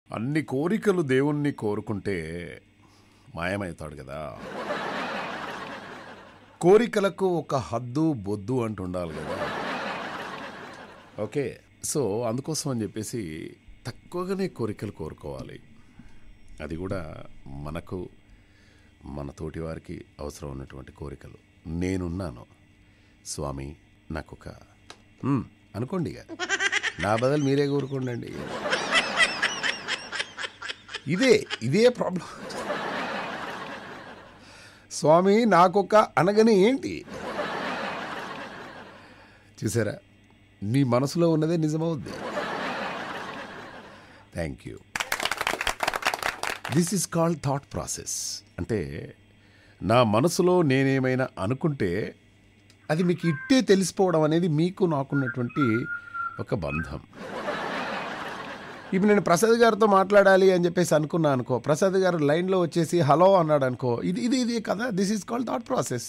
అన్ని కోరికలు దేవుణ్ణి కోరుకుంటే మాయమవుతాడు కదా కోరికలకు ఒక హద్దు బొద్దు అంటూ ఉండాలి కదా ఓకే సో అందుకోసం అని చెప్పేసి తక్కువగానే కోరికలు కోరుకోవాలి అది కూడా మనకు మన తోటి వారికి అవసరం ఉన్నటువంటి కోరికలు నేనున్నాను స్వామి నాకు ఒక మ్మ్, అనుకోండి ఇక నా బదులు మీరే కోరుకోండి ఇదే ఇదే ప్రాబ్లం స్వామి నాకొక అనగానే ఏంటి చూసారా నీ మనసులో ఉన్నదే నిజమవుద్ది thank you this is called thought process అంటే నా మనసులో నేనేమైనా అనుకుంటే అది మీకు ఇట్టే తెలిసిపోవడం అనేది మీకు నాకున్నటువంటి ఒక బంధం ఇప్పుడు నేను ప్రసాద్ గారితో మాట్లాడాలి అని చెప్పేసి అనుకున్నా అనుకో ప్రసాద్ గారు లైన్లో వచ్చేసి హలో అన్నాడు అనుకో ఇది ఇది ఇది కదా this is called thought process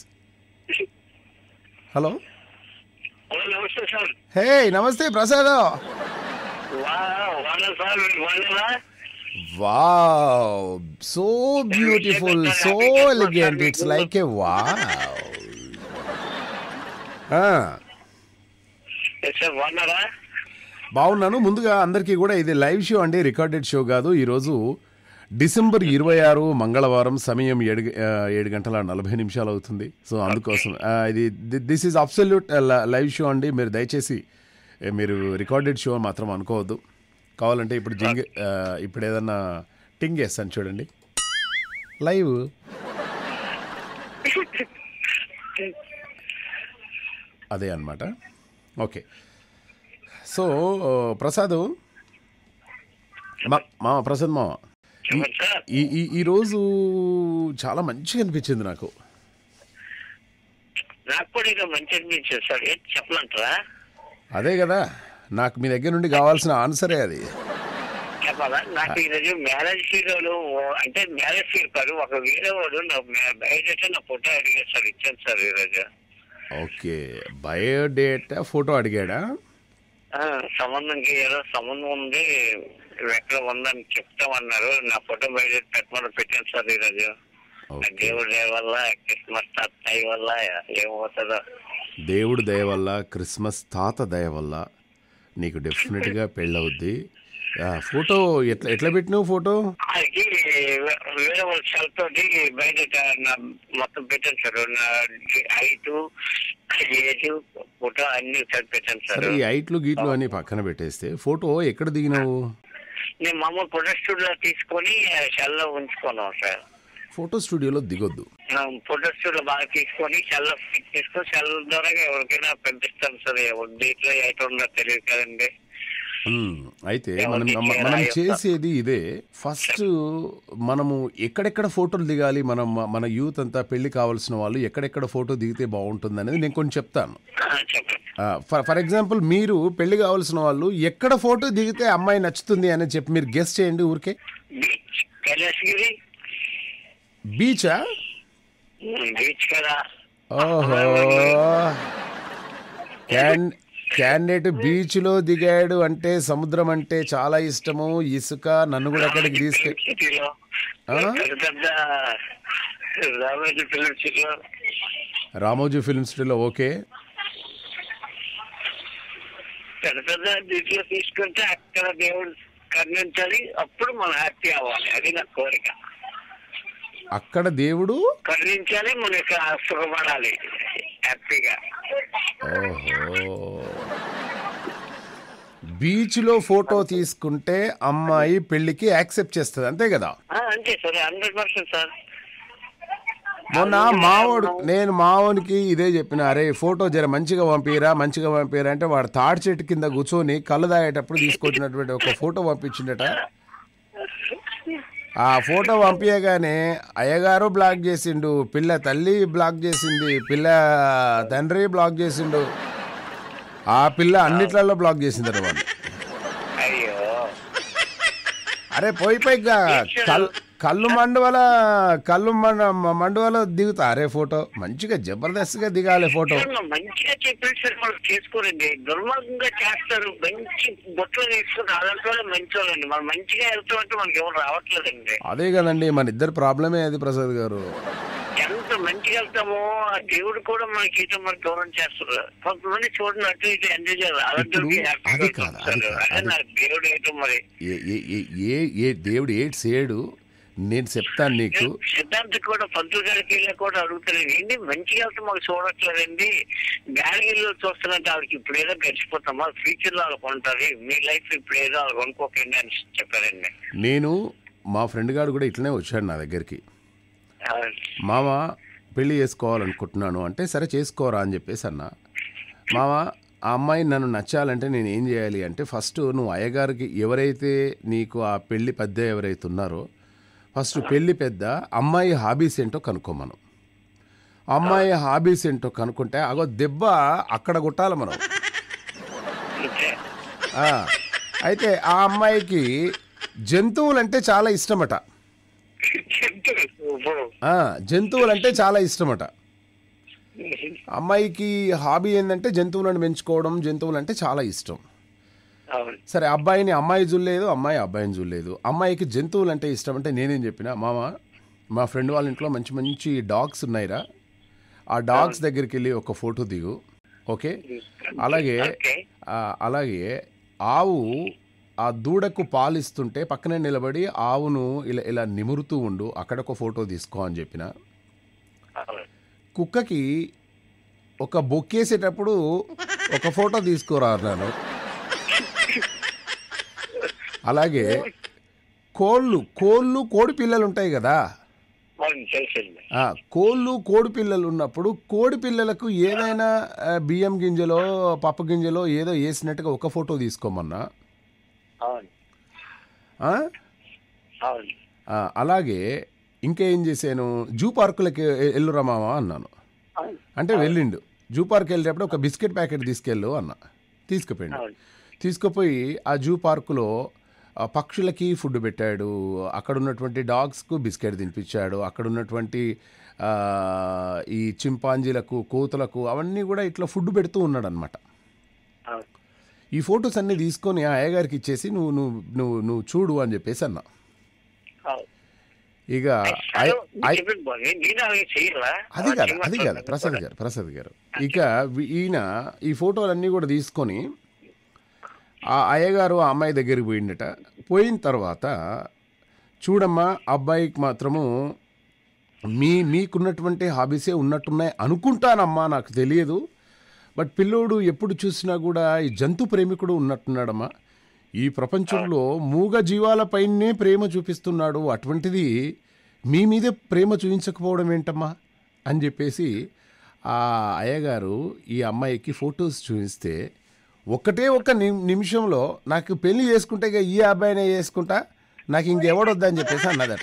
hello hello నమస్తే సార్ హే నమస్తే ప్రసాద్ వాడల్ సార్ వాడలా wow so beautiful so elegant it's like a wow sir వాడరా బాగున్నాను ముందుగా అందరికీ కూడా ఇది లైవ్ షో అండి రికార్డెడ్ షో కాదు ఈరోజు డిసెంబర్ ఇరవై ఆరు మంగళవారం సమయం ఏడు గ- ఆ, ఏడు గంటల నలభై నిమిషాలు అవుతుంది సో అందుకోసం ఆ, ఇది this is absolute live show అండి మీరు దయచేసి ఏ, మీరు రికార్డెడ్ షో మాత్రం అనుకోవద్దు కావాలంటే ఇప్పుడు జింగ్ ఆ, ఇప్పుడు ఏదన్నా టింగ్ వేస్తాను చూడండి లైవ్ అదే అన్నమాట ఓకే సో ప్రసాద్ మా మా ప్రసాద్ మామ చెప్పండి సార్ ఈ ఈ ఈరోజు చాలా మంచిగా అనిపించింది నాకు నాకు కూడా ఇక మంచి అనిపించింది సార్ ఏంటి చెప్పమంటారా అదే కదా నాకు మీ దగ్గర నుండి కావాల్సిన ఆన్సరే అది చెప్పాలా నాకు ఈరోజు మ్యారేజ్ హీరోలు అంటే మ్యారేజ్ హీరో కాదు ఒక వేరే వాడు నా బయట నా ఫోటో అడిగారు సార్ ఇచ్చాను సార్ ఈరోజు ఓకే బయోడేటా ఫోటో అడిగాడా ఆ, సంబంధంకి ఏదో సంబంధం ఉంది ఎక్కడ ఉందని చెప్తామన్నారు నా ఫోటో బయట పెట్టమని పెట్టాను సార్ ఈరోజు ఓకే దేవుడి దయ వల్ల క్రిస్మస్ అత్తయ్య వల్ల ఏమవుతుందో దేవుడి దయ వల్ల క్రిస్మస్ తాత దయ వల్ల నీకు డెఫినెట్గా పెళ్ళవుద్ది ఆ, ఫోటో ఎట్లా ఎట్లా పెట్టినావు ఫోటో అది వేరే వాళ్ళ సెల్ తోటి బయట నా మొత్తం పెట్టాను సార్ నా హైట్ ఏజ్ ఫోటో అన్ని సార్ పెట్టాను సార్ సరే ఈ ఐట్లు గీట్లు అని పక్కన పెట్టేస్తే ఫోటో ఎక్కడ దిగినావు నేను మామూలు ఫోటో స్టూడియో తీసుకొని సెల్ లో ఉంచుకున్నాం సార్ ఫోటో స్టూడియోలో దిగొద్దు ఫోటో స్టూడియో బాగా తీసుకొని సెల్ ఫిట్ చేసుకొని సెల్ ద్వారా ఎవరికైనా పంపిస్తాను సార్ ఎవరి దీంట్లో ఎటు ఉందో తెలియదు కదండి మ్మ్. అయితే ఎవరికి మనం మనం- చేరా మనం యొక్క- చేసేది ఇదే ఫస్ట్ మనము ఎక్కడెక్కడ ఫోటోలు దిగాలి మనం మన యూత్ అంతా పెళ్లి కావాల్సిన వాళ్ళు ఎక్కడెక్కడ ఫోటో దిగితే బాగుంటుంది అనేది నేను కొంచెం చెప్తాను ఆ, చెప్పండి ఫర్ ఫర్ ఎగ్జాంపుల్ మీరు పెళ్లి కావాల్సిన వాళ్ళు ఎక్కడ ఫోటో దిగితే అమ్మాయి నచ్చుతుంది అని చెప్పి మీరు గెస్ట్ చేయండి ఊరికే బీచ్ కైలాసగిరి బీచా బీచ్ కదా ఓహో క్యాన్ క్యాండిడేట్ బీచ్లో దిగాడు అంటే సముద్రం అంటే చాలా ఇష్టము ఇసుక నన్ను కూడా అక్కడికి తీసుకె సిటీలో ఆ? పెద్ద పెద్ద రామోజీ ఫిలిం సిటీలో రామోజీ ఫిల్మ్ సిటీలో ఓకే పెద్ద పెద్ద దీంట్లో తీసుకుంటే అక్కడ దేవుడు కరుణించాలి అప్పుడు మనం హ్యాపీ అవ్వాలి అది నా కోరిక అక్కడ దేవుడు కరుణించాలి మనకి సుఖపడాలి హ్యాపీగా ఓహో బీచ్లో ఫోటో తీసుకుంటే అమ్మాయి పెళ్లికి యాక్సెప్ట్ చేస్తుంది అంతే కదా ఆ, అంతే సార్ హండ్రెడ్ పర్సెంట్ సార్ మొన్న మావోడు నేను మావోనికి ఇదే చెప్పిన అరే ఫోటో జర మంచిగా పంపిరా మంచిగా పంపిరా అంటే వాడు తాడి చెట్టు కింద కూర్చొని కళ్ళు తాగేటప్పుడు తీసుకొచ్చినటువంటి ఒక ఫోటో పంపించిండట ఆ ఫోటో పంపించగానే అయ్యగారు బ్లాక్ చేసిండు పిల్ల తల్లి బ్లాక్ చేసింది పిల్ల తండ్రి బ్లాక్ చేసిండు ఆ పిల్ల అన్నిట్లలో బ్లాక్ చేసిందట వాళ్ళు అయ్యో అరే పోయి పోయి గా- కల్ కళ్ళు మండువల కళ్ళు మండ మండువల దిగుతారే ఫోటో మంచిగా జబర్దస్త్గా దిగాలి ఫోటో సార్, మంచిగా చెప్పారు సార్ వాళ్ళు చేసుకోరండి దుర్మార్గంగా చేస్తారు మంచి బొట్లు తీసుకుని అదంతా మంచి వాళ్ళండి మనం మంచిగా వెళ్తామంటే మనకి ఎవరు రావట్లేదండి అదే కదండి మన ఇద్దరు ప్రాబ్లమే అది ప్రసాద్ గారు ఎంత మంచిగా వెళ్తామో ఆ దేవుడు కూడా మనకి ఇటు మనకి దూరం చేస్తారు కొంతమంది చూడండి అటు ఇటు ఎంజాయ్ చేయాలి అలాంటి ఇప్పుడు అది కాదు, అది కాదు, అదే నా దేవుడు ఏంటో మరి ఏ ఏ- ఏ- ఏ ఏ దేవుడు ఏడు చేయడు నేను చెప్తాను నీకు సిద్ధాంత్ కూడా పంతులు గారికి వెళ్ళి కూడా అడుగుతారు ఏంటి మంచిగా వెళ్తే మాకు చూడట్లేదండి గాలిగిల్లో చూస్తున్నట్టు వాళ్ళకి ఇప్పుడు ఏదో గడిచిపోతామా ఫ్యూచర్ లో వాళ్ళకి ఉంటుంది మీ లైఫ్ ఇప్పుడు ఏదో వాళ్ళకి అనుకోకండి అని చెప్పారండి నేను మా ఫ్రెండ్ గారు కూడా ఇట్లనే వచ్చాడు నా దగ్గరికి ఆ, మామ పెళ్లి చేసుకోవాలనుకుంటున్నాను అంటే సరే చేసుకోరా అని చెప్పేసి అన్న మామ ఆ అమ్మాయి నన్ను నచ్చాలంటే నేను ఏం చేయాలి అంటే ఫస్ట్ నువ్వు అయ్యగారికి ఎవరైతే నీకు ఆ పెళ్లి పెద్ద ఎవరైతే ఉన్నారో ఫస్ట్ పెళ్లి పెద్ద అమ్మాయి హాబీస్ ఏంటో కనుక్కోమను అమ్మాయి హాబీస్ ఏంటో కనుక్కుంటే అగో దెబ్బ అక్కడ కొట్టాలి మనం అంతే. ఆ, అయితే ఆ అమ్మాయికి జంతువులంటే చాలా ఇష్టమట చెప్తారు. ఓహో. ఆ, జంతువులంటే చాలా ఇష్టమట అమ్మాయికి హాబీ ఏంటంటే జంతువులను పెంచుకోవడం జంతువులు అంటే చాలా ఇష్టం అవును సరే అబ్బాయిని అమ్మాయి చూడలేదు అమ్మాయి అబ్బాయిని చూడలేదు అమ్మాయికి జంతువులు అంటే ఇష్టం అంటే నేనేం చెప్పిన మామ మా ఫ్రెండ్ వాళ్ళ ఇంట్లో మంచి మంచి డాగ్స్ ఉన్నాయిరా ఆ డాగ్స్ దగ్గరికి వెళ్ళి ఒక ఫోటో దిగు ఓకే అలాగే ఓకే ఆ, అలాగే ఆవు ఆ దూడకు పాలిస్తుంటే పక్కనే నిలబడి ఆవును ఇలా ఇలా నిమురుతూ ఉండు అక్కడ ఒక ఫోటో తీసుకో అని చెప్పిన అవును కుక్కకి ఒక బొక్కేసేటప్పుడు ఒక ఫోటో తీసుకోరా అన్నాను అలాగే కోళ్ళు కోళ్ళు కోడి పిల్లలు ఉంటాయి కదా అవును తెలిసింది ఆ, కోళ్ళు కోడి పిల్లలు ఉన్నప్పుడు కోడి పిల్లలకు ఏదైనా ఆ, బియ్యం గింజలో పప్పు గింజలో ఏదో వేసినట్టుగా ఒక ఫోటో తీసుకోమన్నా అవును ఆ? అవును ఆ, అలాగే ఇంకేం చేశాను జూ పార్కులకి ఎ- ఎల్లురా మామ అన్నాను అవును అంటే వెళ్ళిండు జూ పార్క్ వెళ్ళేటప్పుడు ఒక బిస్కెట్ ప్యాకెట్ తీసుకెళ్ళు అన్న తీసుకుపోయిండు అవును తీసుకుపోయి ఆ జూ పార్కులో ఆ పక్షులకి ఫుడ్ పెట్టాడు అక్కడ ఉన్నటువంటి డాగ్స్కు బిస్కెట్ తినిపించాడు అక్కడ ఉన్నటువంటి ఆ, ఈ చింపాంజీలకు కోతులకు అవన్నీ కూడా ఇట్లా ఫుడ్ పెడుతూ ఉన్నాడు అనమాట అవును ఈ ఫొటోస్ అన్నీ తీసుకొని ఆ అయ్యగారికి ఇచ్చేసి నువ్వు నువ్వు నువ్వు నువ్వు చూడు అని చెప్పేసి అన్నా అవును ఇక అయ్- అయ్- చెప్పింది బాగుంది. నేను అలాగే చెయ్యాలా అది కాదు అది కాదు ప్రసాద్ గారు ప్రసాద్ గారు ఇక వి- ఈయన ఈ ఫోటోలన్నీ కూడా తీసుకొని ఆ అయ్యగారు ఆ అమ్మాయి దగ్గరికి పోయిండట పోయిన తర్వాత చూడమ్మా అబ్బాయికి మాత్రము మీ మీకున్నటువంటి హాబీసే ఉన్నట్టున్నాయి అనుకుంటానమ్మా నాకు తెలియదు బట్ పిల్లోడు ఎప్పుడు చూసినా కూడా ఈ జంతు ప్రేమికుడు ఉన్నట్టున్నాడమ్మా ఈ ప్రపంచంలో మూగ జీవాలపైనే ప్రేమ చూపిస్తున్నాడు అటువంటిది మీ మీదే ప్రేమ చూపించకపోవడం ఏంటమ్మా అని చెప్పేసి ఆ అయ్యగారు ఈ అమ్మాయికి ఫొటోస్ చూపిస్తే ఒకటే ఒక ని- నిమిషంలో నాకు పెళ్లి చేసుకుంటే ఇక ఈ అబ్బాయినే చేసుకుంటా నాకు ఇంకెవడొద్దని చెప్పేసి అన్నదట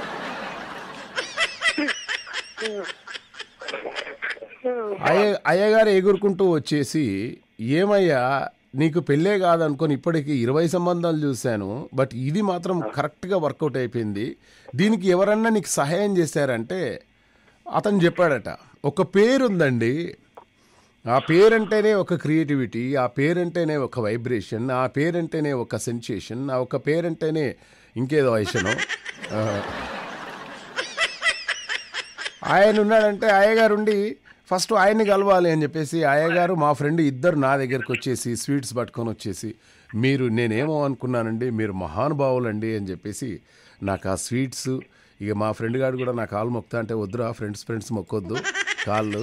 అయ్య అయ్యగారు ఎగురుకుంటూ వచ్చేసి ఏమయ్యా నీకు పెళ్ళే కాదనుకొని ఇప్పటికి ఇరవై సంబంధాలు చూశాను బట్ ఇది మాత్రం కరెక్ట్గా వర్కౌట్ అయిపోయింది దీనికి ఎవరన్నా నీకు సహాయం చేశారంటే అతను చెప్పాడట ఒక పేరు ఉందండి ఆ పేరంటేనే ఒక క్రియేటివిటీ ఆ పేరంటేనే ఒక వైబ్రేషన్ ఆ పేరంటేనే ఒక సెన్సేషన్ ఆ ఒక పేరంటేనే ఇంకేదో వైషను ఆయన ఉన్నాడంటే అయ్యగారు ఉండి ఫస్ట్ ఆయన్ని కలవాలి అని చెప్పేసి అయ్యగారు మా ఫ్రెండ్ ఇద్దరు నా దగ్గరికి వచ్చేసి స్వీట్స్ పట్టుకొని వచ్చేసి మీరు నేనేమో అనుకున్నానండి మీరు మహానుభావులండి అని చెప్పేసి నాకు ఆ స్వీట్స్ ఇక మా ఫ్రెండ్ గారు కూడా నా కాలు మొక్తా అంటే వద్దురా ఫ్రెండ్స్ ఫ్రెండ్స్ మొక్కొద్దు కాళ్ళు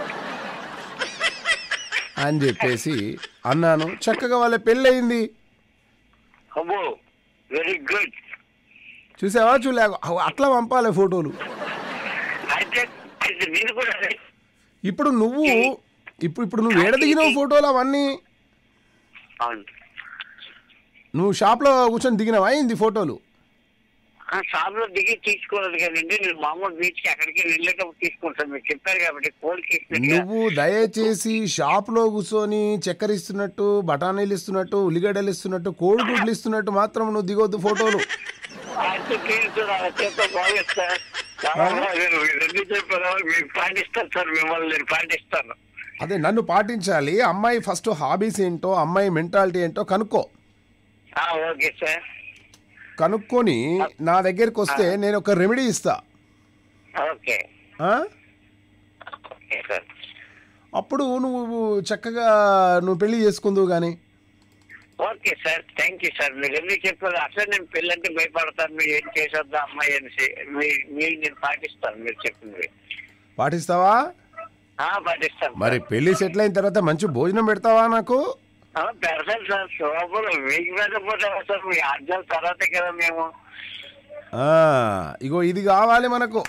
అని చెప్పేసి అన్నాను చక్కగా వాళ్ళ పెళ్ళయింది అబ్బో వెరీ గుడ్ చూసావా చూలే అట్లా పంపాలి ఫోటోలు అయితే అయితే నేను కూడా అదే. ఇప్పుడు నువ్వు ఇప్పుడు ఇప్పుడు నువ్వు ఏడ దిగినావు ఫోటోలు అవన్నీ అవును నువ్వు షాప్లో కూర్చొని దిగినావా అయింది ఫోటోలు ఆ షాప్ లో దిగి తీసుకోలేదు కదండి నేను మామూలు బీచ్ కి అక్కడికి వెళ్ళేటప్పుడు తీసుకుంటాను మీరు చెప్పారు కాబట్టి కోల్ తీసుకుని నువ్వు దయచేసి షాప్లో కూర్చొని చక్కెర ఇస్తున్నట్టు బఠానీలు ఇస్తున్నట్టు ఉల్లిగడ్డలు ఇస్తున్నట్టు కోడిగుడ్లు ఇస్తున్నట్టు మాత్రం నువ్వు దిగొద్దు ఫోటోలు అయితే ప్లీజ్ సార్ ఆ చేత భావిస్తా నేను రెండు చెప్పారు మీరు పాటిస్తాను సార్ మిమ్మల్ని నేను పాటిస్తాను అదే నన్ను పాటించాలి అమ్మాయి ఫస్ట్ హాబీస్ ఏంటో అమ్మాయి మెంటాలిటీ ఏంటో కనుక్కో ఆ, ఓకే సార్ కనుక్కొని నా దగ్గరికి వస్తే నేను ఒక రెమెడీ ఇస్తా ఓకే ఆ? ఓకే సార్ అప్పుడు నువ్వు చక్కగా నువ్వు పెళ్లి చేసుకుందువు కానీ okay sir thank you sir మీరు ఎందుకు చెప్పారు అసలు నేను పెళ్ళంటే భయపడతాను మీరు ఏం చేసొద్దా అమ్మాయి అనేసి మీ- మీరు నేను పాటిస్తాను మీరు చెప్పింది పాటిస్తావా ఆ, పాటిస్తాను మరి పెళ్లి సెటిల్ అయిన తర్వాత మంచి భోజనం పెడతావా నాకు ఆ, పెడతాను సార్ శోభలు మీకు పెట్టకపోతే సార్ మీ ఆర్జాల తర్వాతే కదా మేము ఆ, ఇగో ఇది కావాలి మనకు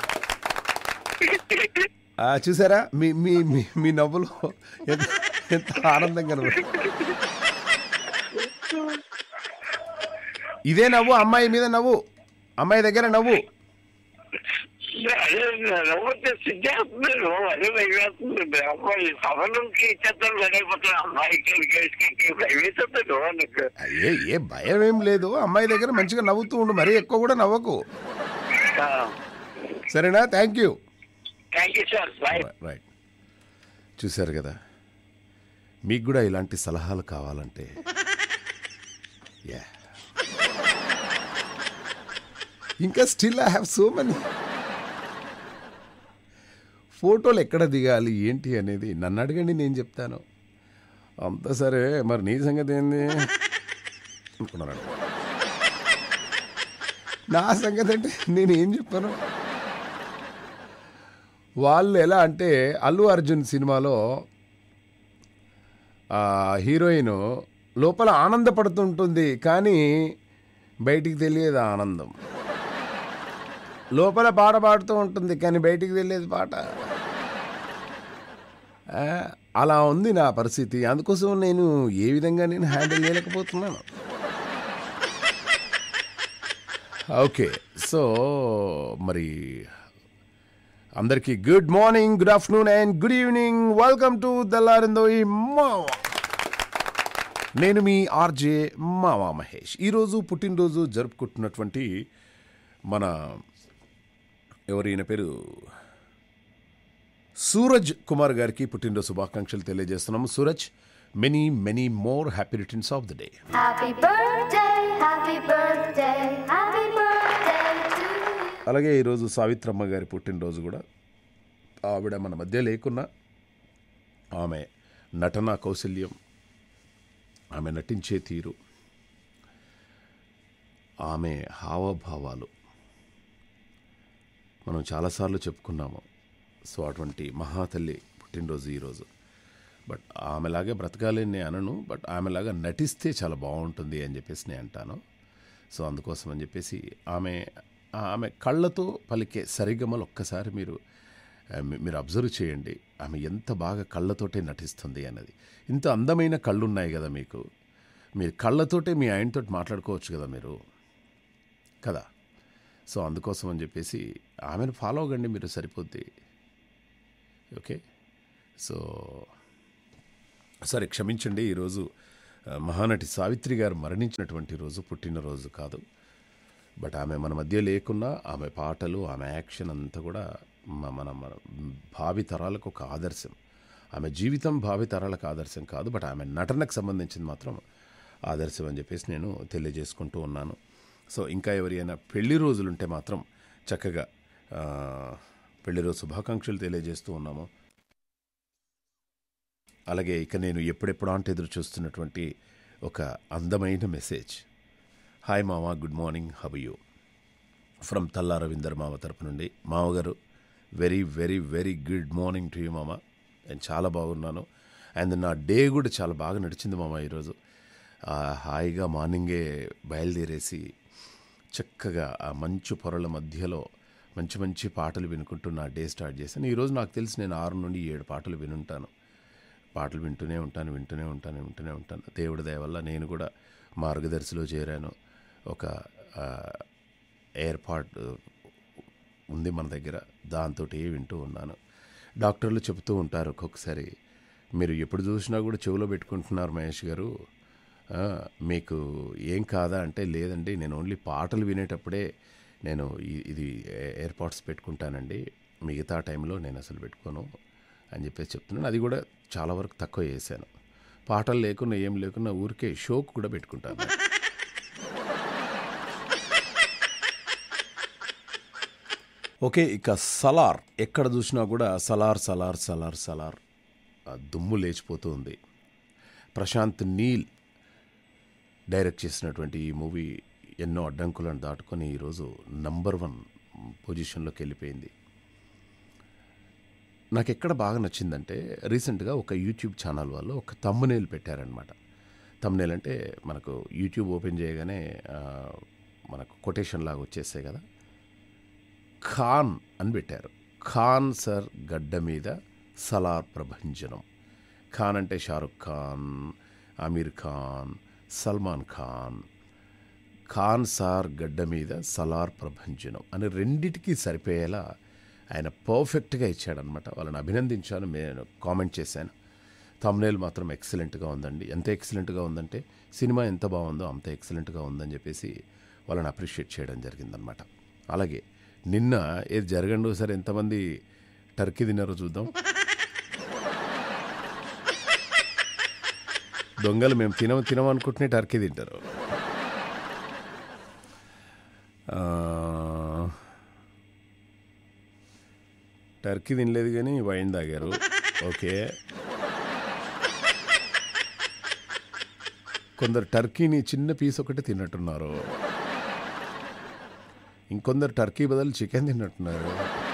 ఆ, చూసారా మీ మీ మీ మీ నవ్వులు ఎంత ఎంత ఆనందంగా కనబడు ఇదే నవ్వు అమ్మాయి మీద నవ్వు అమ్మాయి దగ్గర నవ్వు అదే నవ్వుతే సిద్ధేస్తుంది అదే భయమేస్తుంది అమ్మాయి సభనుకి ఇచ్చేస్తాను లేకపోతున్నాను అమ్మాయికి కేసుకి భయమేస్తుంది నీకు ఏ ఏ భయం ఏం లేదు అమ్మాయి దగ్గర మంచిగా నవ్వుతూ ఉండు మరీ ఎక్కువ కూడా నవ్వకు సరేనా thank you thank you sir bye right చూశారు కదా మీకు కూడా ఇలాంటి సలహాలు కావాలంటే యా ఇంకా still I have so many ఫోటోలు ఎక్కడ దిగాలి ఏంటి అనేది నన్ను అడగండి నేను చెప్తాను అంతా సరే మరి నీ సంగతి ఏంది అనుకున్నాను నా సంగతి అంటే నేను ఏం చెప్పాను వాళ్ళు ఎలా అంటే అల్లు అర్జున్ సినిమాలో ఆ హీరోయిన్ లోపల ఆనందపడుతుంటుంది కానీ బయటికి తెలియదు ఆ ఆనందం లోపల పాట పాడుతూ ఉంటుంది కానీ బయటికి తెలియదు పాట ఆ, అలా ఉంది నా పరిస్థితి అందుకోసం నేను ఏ విధంగా నేను హ్యాండిల్ చేయలేకపోతున్నాను ఓకే సో మరి అందరికీ good morning good afternoon and good evening welcome to దల్లారిందో ఈ మావా నేను మీ ఆర్జే మావా మహేష్ ఈరోజు పుట్టినరోజు జరుపుకుంటున్నటువంటి మన ఎవరు ఈయన పేరు సూరజ్ కుమార్ గారికి పుట్టినరోజు శుభాకాంక్షలు తెలియజేస్తున్నాము Suraj many many more happy returns of the day Happy birthday, happy birthday, happy birthday to you. అలాగే ఈరోజు సావిత్రమ్మ గారి పుట్టినరోజు కూడా ఆవిడ మన మధ్య లేకున్నా ఆమె నటన కౌశల్యం ఆమె నటించే తీరు ఆమె హావభావాలు మనం చాలాసార్లు చెప్పుకున్నాము సో అటువంటి మహాతల్లి పుట్టినరోజు ఈరోజు బట్ ఆమెలాగే బ్రతకాలి అని నేను అనను బట్ ఆమెలాగా నటిస్తే చాలా బాగుంటుంది అని చెప్పేసి నేను అంటాను సో అందుకోసం అని చెప్పేసి ఆమె ఆమె కళ్ళతో పలికే సరిగమలు ఒక్కసారి మీరు ఆ, మీ- మీరు అబ్జర్వ్ చేయండి ఆమె ఎంత బాగా కళ్ళతోటే నటిస్తుంది అన్నది ఇంత అందమైన కళ్ళు ఉన్నాయి కదా మీకు మీరు కళ్ళతోటే మీ ఆయనతో మాట్లాడుకోవచ్చు కదా మీరు కదా సో అందుకోసం అని చెప్పేసి ఆమెను ఫాలో అవ్వండి మీరు సరిపోద్ది ఓకే సో సరే క్షమించండి ఈరోజు ఆ, మహానటి సావిత్రి గారు మరణించినటువంటి రోజు పుట్టినరోజు కాదు బట్ ఆమె మన మధ్య లేకున్నా ఆమె పాటలు ఆమె యాక్షన్ అంతా కూడా మ- మన మన భావి తరాలకు ఒక ఆదర్శం ఆమె జీవితం భావి తరాలకు ఆదర్శం కాదు బట్ ఆమె నటనకు సంబంధించింది మాత్రం ఆదర్శం అని చెప్పేసి నేను తెలియజేసుకుంటూ ఉన్నాను సో ఇంకా ఎవరైనా పెళ్లి రోజులుంటే మాత్రం చక్కగా ఆ, పెళ్లి రోజు శుభాకాంక్షలు తెలియజేస్తూ ఉన్నాము అలాగే ఇక నేను ఎప్పుడెప్పుడు అంటే ఎదురు చూస్తున్నటువంటి ఒక అందమైన మెసేజ్ హాయ్ మామ good morning how you from Talla Ravinder మామ తరపు నుండి మామగారు very very very good morning to you మామ నేను చాలా బాగున్నాను అండ్ నా డే కూడా చాలా బాగా నడిచింది మామ ఈరోజు ఆ, హాయిగా మార్నింగే బయలుదేరేసి చక్కగా ఆ మంచు పొరల మధ్యలో మంచి మంచి పాటలు వినుకుంటూ నా డే స్టార్ట్ చేశాను ఈరోజు నాకు తెలిసి నేను ఆరు నుండి ఏడు పాటలు వినుంటాను పాటలు వింటూనే ఉంటాను వింటూనే ఉంటాను వింటూనే ఉంటాను దేవుడి దయ వల్ల నేను కూడా మార్గదర్శిలో చేరాను ఒక ఆ, ఏర్పాటు ఉంది మన దగ్గర దాంతో వింటూ ఉన్నాను డాక్టర్లు చెబుతూ ఉంటారు ఒక్కొక్కసారి మీరు ఎప్పుడు చూసినా కూడా చెవిలో పెట్టుకుంటున్నారు మహేష్ గారు ఆ, మీకు ఏం కాదా అంటే లేదండి నేను ఓన్లీ పాటలు వినేటప్పుడే నేను ఈ- ఇది ఎయిర్పాడ్స్ పెట్టుకుంటానండి మిగతా టైంలో నేను అసలు పెట్టుకోను అని చెప్పేసి చెప్తున్నాను అది కూడా చాలా వరకు తక్కువ చేశాను పాటలు లేకున్నా ఏం లేకున్నా ఊరికే షోకు కూడా పెట్టుకుంటాను ఓకే ఇక సలార్ ఎక్కడ చూసినా కూడా సలార్ సలార్ సలార్ సలార్ ఆ దుమ్ము లేచిపోతూ ఉంది ప్రశాంత్ నీల్ డైరెక్ట్ చేసినటువంటి ఈ మూవీ ఎన్నో అడ్డంకులను దాటుకొని ఈరోజు నంబర్ వన్ పొజిషన్లోకి వెళ్ళిపోయింది నాకు ఎక్కడ బాగా నచ్చిందంటే రీసెంట్గా ఒక యూట్యూబ్ ఛానల్ వాళ్ళు ఒక తమ్మునేలు పెట్టారనమాట తమ్మునేల్ అంటే మనకు యూట్యూబ్ ఓపెన్ చేయగానే ఆ, మనకు కొటేషన్ లాగా వచ్చేస్తాయి కదా ఖాన్ అని పెట్టారు ఖాన్ సార్ గడ్డ మీద సలార్ ప్రభంజనం ఖాన్ అంటే షారుఖ్ ఖాన్ అమీర్ ఖాన్ సల్మాన్ ఖాన్ ఖాన్ సార్ గడ్డ మీద సలార్ ప్రభంజనం అని రెండిటికి సరిపోయేలా ఆయన పర్ఫెక్ట్గా ఇచ్చాడనమాట వాళ్ళని అభినందించాను నేను కామెంట్ చేశాను తమ్నేల్ మాత్రం ఎక్సలెంట్గా ఉందండి ఎంత ఎక్సలెంట్గా ఉందంటే సినిమా ఎంత బాగుందో అంత ఎక్సలెంట్గా ఉందని చెప్పేసి వాళ్ళని అప్రిషియేట్ చేయడం జరిగిందనమాట అలాగే నిన్న ఏది జరగండి ఒకసారి ఎంతమంది టర్కీ తిన్నారో చూద్దాం దొంగలు మేము తినము తినమనుకుంటునే టర్కీ తింటారు ఆ, టర్కీ తినలేదు కానీ వైన్ తాగారు ఓకే కొందరు టర్కీని చిన్న పీస్ ఒకటి తిన్నట్టున్నారు ఇంకొందరు టర్కీ బదులు చికెన్ తిన్నట్టున్నారు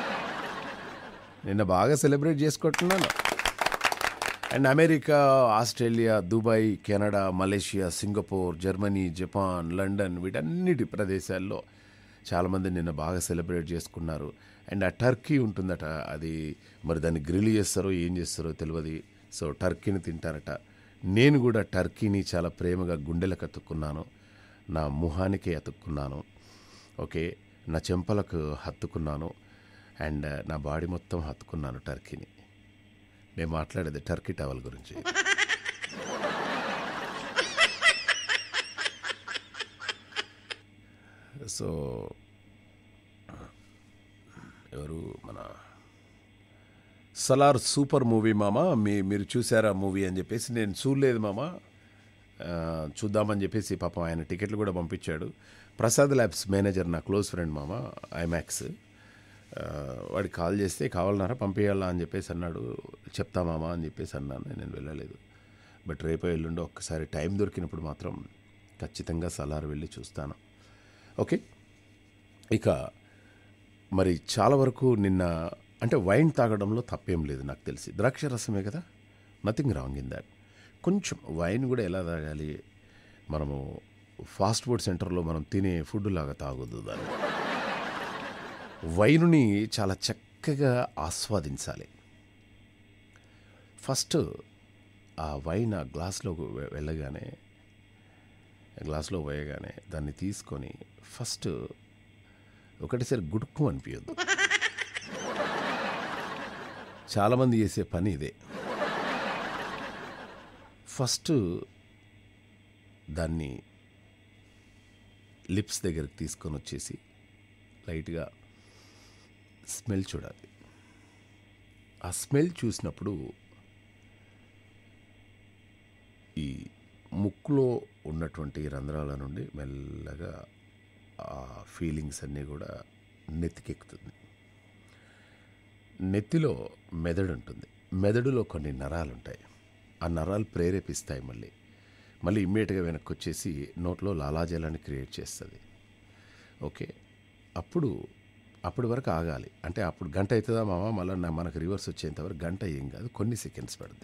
నిన్న బాగా సెలబ్రేట్ చేసుకుంటున్నాను and America Australia Dubai Canada Malaysia Singapore Germany Japan London వీటన్నిటి ప్రదేశాల్లో చాలామంది నిన్న బాగా సెలబ్రేట్ చేసుకున్నారు అండ్ ఆ టర్కీ ఉంటుందట అది మరి దాన్ని గ్రిల్ చేస్తారో ఏం చేస్తారో తెలియదు సో టర్కీని తింటారట నేను కూడా టర్కీని చాలా ప్రేమగా గుండెలకు అతుక్కున్నాను నా ముఖానికి అతుక్కున్నాను ఓకే నా చెంపలకు హత్తుకున్నాను అండ్ నా బాడీ మొత్తం హత్తుకున్నాను టర్కీని మేము మాట్లాడేది టర్కీ టవల్ గురించి సో ఎవరు మన సలార్ సూపర్ మూవీ మామ మీ మీరు చూసారా మూవీ అని చెప్పేసి నేను చూడలేదు మామ ఆ, చూద్దామని చెప్పేసి పాపం ఆయన టికెట్లు కూడా పంపించాడు ప్రసాద్ ల్యాబ్స్ మేనేజర్ నా క్లోజ్ ఫ్రెండ్ మామ ఐమాక్స్ ఆ, వాడికి కాల్ చేస్తే కావాలన్నారా పంపించాలా అని చెప్పేసి అన్నాడు చెప్తా మామ అని చెప్పేసి అన్నాను నేను వెళ్ళలేదు బట్ రేపు ఎల్లుండో ఒక్కసారి టైం దొరికినప్పుడు మాత్రం ఖచ్చితంగా సలార్ వెళ్ళి చూస్తాను ఓకే ఇక మరి చాలా వరకు నిన్న అంటే వైన్ తాగడంలో తప్పేం లేదు నాకు తెలిసి ద్రాక్ష రసమే కదా నథింగ్ రాంగ్ ఇన్ దాట్ కొంచెం వైన్ కూడా ఎలా తాగాలి మనము ఫాస్ట్ ఫుడ్ సెంటర్లో మనం తినే ఫుడ్ లాగా తాగొద్దు దాన్ని వైనుని చాలా చక్కగా ఆస్వాదించాలి ఫస్ట్ ఆ వైన్ ఆ గ్లాస్లో వె- వెళ్ళగానే గ్లాస్లో పోయగానే దాన్ని తీసుకొని ఫస్ట్ ఒకటిసారి గుడుక్కు అనిపించద్దు చాలామంది చేసే పని ఇదే ఫస్ట్ దాన్ని లిప్స్ దగ్గరికి తీసుకొని వచ్చేసి లైట్గా స్మెల్ చూడాలి ఆ స్మెల్ చూసినప్పుడు ఈ ముక్కులో ఉన్నటువంటి రంధ్రాల నుండి మెల్లగా ఆ ఫీలింగ్స్ అన్నీ కూడా నెత్తికెక్కుతుంది నెత్తిలో మెదడు ఉంటుంది మెదడులో కొన్ని నరాలు ఉంటాయి ఆ నరాలు ప్రేరేపిస్తాయి మళ్ళీ మళ్ళీ ఇమ్మీడియట్గా వెనక్కి వచ్చేసి నోట్లో లాలాజలాన్ని క్రియేట్ చేస్తుంది ఓకే అప్పుడు అప్పటి వరకు ఆగాలి అంటే అప్పుడు గంట అవుతుందా మామ మళ్ళీ నా- మనకు రివర్స్ వచ్చేంత వరకు గంట ఏం కాదు కొన్ని సెకండ్స్ పడుతుంది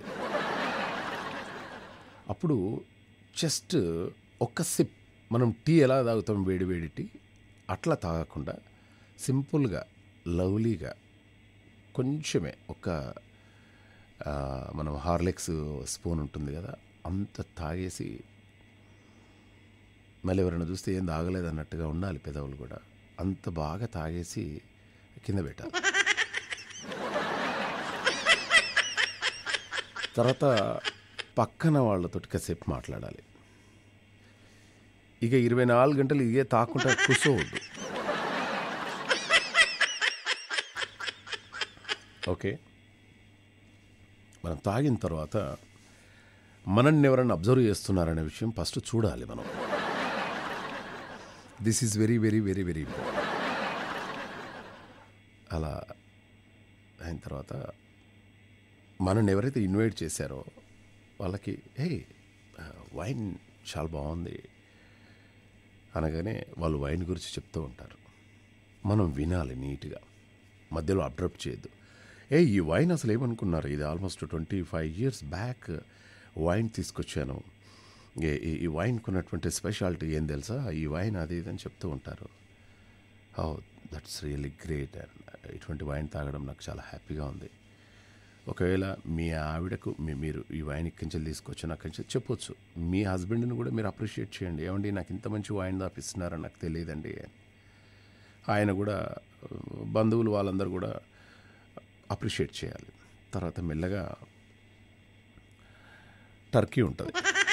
అప్పుడు జస్ట్ ఒక్క సిప్ మనం టీ ఎలా తాగుతాం వేడి వేడి టీ అట్లా తాగకుండా సింపుల్గా లవ్లీగా కొంచెమే ఒక ఆ, మనం హార్లిక్స్ స్పూన్ ఉంటుంది కదా అంత తాగేసి మళ్ళీ ఎవరైనా చూస్తే ఏం తాగలేదు అన్నట్టుగా ఉండాలి పెదవులు కూడా అంత బాగా తాగేసి కింద పెట్టాలి తర్వాత పక్కన వాళ్ళతోటి కాసేపు మాట్లాడాలి ఇక ఇరవై నాలుగు గంటలు ఇదే తాకుండా కూర్చోవద్దు ఓకే మనం తాగిన తర్వాత మనల్ని ఎవరైనా అబ్జర్వ్ చేస్తున్నారనే విషయం ఫస్ట్ చూడాలి మనం this is very very very very important అలా అయిన తర్వాత మనల్ని ఎవరైతే ఇన్వైట్ చేశారో వాళ్ళకి హే వైన్ చాలా బాగుంది అనగానే వాళ్ళు వైన్ గురించి చెప్తూ ఉంటారు మనం వినాలి నీట్గా మధ్యలో అబ్రప్ట్ చేయొద్దు ఏ ఈ వైన్ అసలు ఏమనుకున్నారు ఇది almost twenty five years back wine తీసుకొచ్చాను ఏ- ఈ- ఈ వైన్కి ఉన్నటువంటి స్పెషాలిటీ ఏం తెలుసా ఈ వైన్ అది ఇది అని చెప్తూ ఉంటారు ఓ దట్స్ రియల్లీ గ్రేట్ అండ్ ఇటువంటి వైన్ తాగడం నాకు చాలా హ్యాపీగా ఉంది ఒకవేళ మీ ఆవిడకు మీ మీరు ఈ వైన్ ఇక్కడి నుంచి తీసుకొచ్చి నాకు నుంచి చెప్పొచ్చు మీ హస్బెండ్ని కూడా మీరు అప్రిషియేట్ చేయండి ఏమండి నాకు ఇంత మంచి వైన్ దాపిస్తున్నారని నాకు తెలియదండి ఆయన కూడా ఆ, బంధువులు వాళ్ళందరూ కూడా అప్రిషియేట్ చేయాలి తర్వాత మెల్లగా టర్కీ ఉంటుంది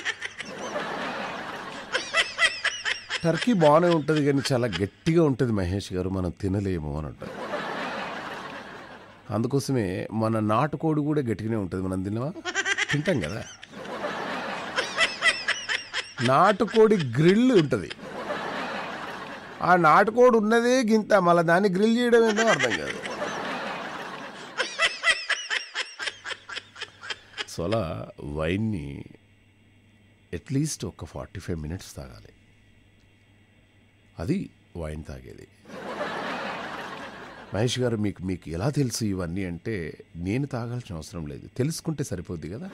టర్కీ బాగానే ఉంటుంది కానీ చాలా గట్టిగా ఉంటుంది మహేష్ గారు మనం తినలేము అని అంటారు అందుకోసమే మన నాటుకోడి కూడా గట్టిగానే ఉంటుంది మనం తినవా తింటాం కదా నాటుకోడి గ్రిల్ ఉంటుంది ఆ నాటుకోడి ఉన్నదే గింత మళ్ళీ దాన్ని గ్రిల్ చేయడం ఏంటో అర్థం కాదు సో అలా వైన్ని అట్లీస్ట్ ఒక ఫార్టీ ఫైవ్ మినిట్స్ తాగాలి అది వైన్ తాగేది మహేష్ గారు మీకు మీకు ఎలా తెలుసు ఇవన్నీ అంటే నేను తాగాల్సిన అవసరం లేదు తెలుసుకుంటే సరిపోద్ది కదా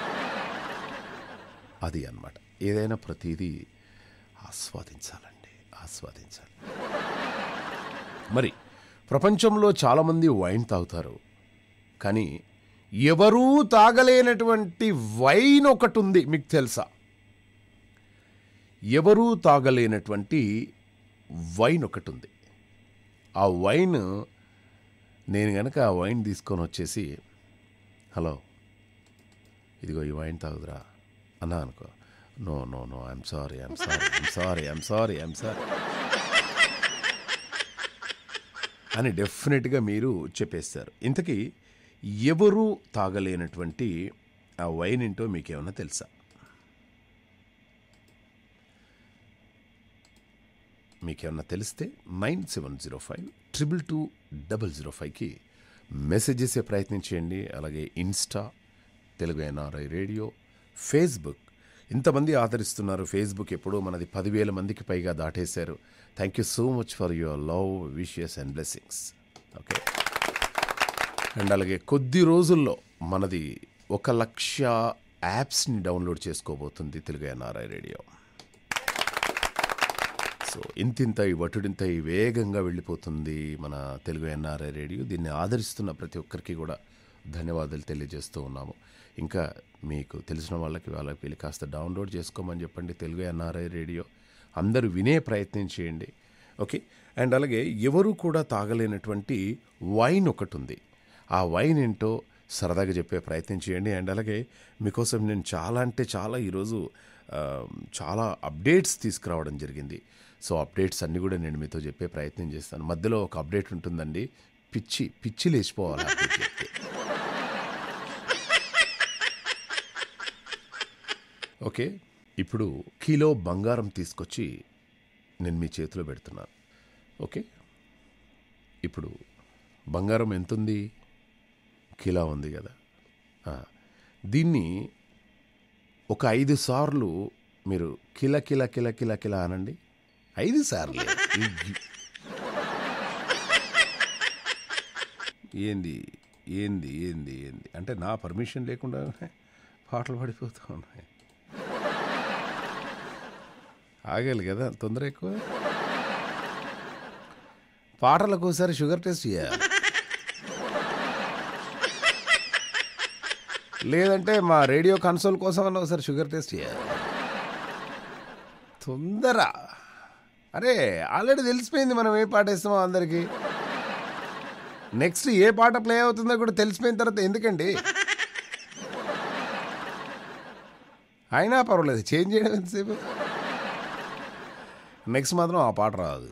అది అన్నమాట ఏదైనా ప్రతిదీ ఆస్వాదించాలండి ఆస్వాదించాలి మరి ప్రపంచంలో చాలామంది వైన్ తాగుతారు కానీ ఎవరూ తాగలేనటువంటి వైన్ ఒకటి ఉంది మీకు తెలుసా ఎవరూ తాగలేనటువంటి వైన్ ఒకటి ఉంది ఆ వైన్ నేను గనక ఆ వైన్ తీసుకొని వచ్చేసి హలో ఇదిగో ఈ వైన్ తాగుదురా అన్నా అనుకో no no no I'm sorry I'm sorry I'm sorry I'm sorry I'm sorry అని డెఫినెట్గా మీరు చెప్పేస్తారు ఇంతకీ ఎవరు తాగలేనటువంటి ఆ వైన్ ఏంటో మీకేమన్నా తెలుసా మీకేమన్నా తెలిస్తే nine seven zero five triple two double zero ఫైవ్కి మెసేజ్ చేసే ప్రయత్నం చేయండి అలాగే insta Telugu NRI radio Facebook ఇంతమంది ఆదరిస్తున్నారు ఫేస్బుక్ ఎప్పుడూ మనది పదివేల మందికి పైగా దాటేశారు thank you so much for your love wishes and blessings okay and అలాగే కొద్ది రోజుల్లో మనది ఒక లక్ష యాప్స్ని డౌన్లోడ్ చేసుకోబోతుంది తెలుగు ఎన్ఆర్ఐ రేడియో సో ఇంతింత ఈ వటుడింత ఈ వేగంగా వెళ్ళిపోతుంది మన తెలుగు ఎన్ఆర్ఐ రేడియో దీన్ని ఆదరిస్తున్న ప్రతి ఒక్కరికి కూడా ధన్యవాదాలు తెలియజేస్తూ ఉన్నాము ఇంకా మీకు తెలిసిన వాళ్ళకి వాళ్ళకి వెళ్ళి కాస్త డౌన్లోడ్ చేసుకోమని చెప్పండి తెలుగు ఎన్ఆర్ఐ రేడియో అందరూ వినే ప్రయత్నం చేయండి ఓకే అండ్ అలాగే ఎవరు కూడా తాగలేనటువంటి వైన్ ఒకటి ఉంది ఆ వైన్ ఏంటో సరదాగా చెప్పే ప్రయత్నం చేయండి అండ్ అలాగే మీకోసం నేను చాలా అంటే చాలా ఈరోజు ఆ, చాలా అప్డేట్స్ తీసుకురావడం జరిగింది సో అప్డేట్స్ అన్నీ కూడా నేను మీతో చెప్పే ప్రయత్నం చేస్తాను మధ్యలో ఒక అప్డేట్ ఉంటుందండి పిచ్చి పిచ్చి లేచిపోవాలి ఆ update చెప్తే. ఓకే ఇప్పుడు కిలో బంగారం తీసుకొచ్చి నేను మీ చేతిలో పెడుతున్నాను ఓకే ఇప్పుడు బంగారం ఎంతుంది కిలో ఉంది కదా ఆ, దీన్ని ఒక ఐదు సార్లు మీరు కిల కిల కిల కిల కిల అనండి ఐదు సార్లు ఏంది ఏంది ఏంది ఏంది అంటే నా పర్మిషన్ లేకుండా పాటలు పడిపోతూ ఉన్నాయి ఆగాలి కదా తొందర ఎక్కువ పాటలకు ఒకసారి షుగర్ టెస్ట్ చేయాలి లేదంటే మా రేడియో కన్సోల్ కోసం అన్న ఒకసారి షుగర్ టెస్ట్ చేయాలి తొందర అరే ఆల్రెడీ తెలిసిపోయింది మనం ఏ పాట ఇస్తామో అందరికీ నెక్స్ట్ ఏ పాట ప్లే అవుతుందో కూడా తెలిసిపోయిన తర్వాత ఎందుకండి అయినా పర్వాలేదు చేంజ్ చేయడం ఎంతసేపు నెక్స్ట్ మాత్రం ఆ పాట రాదు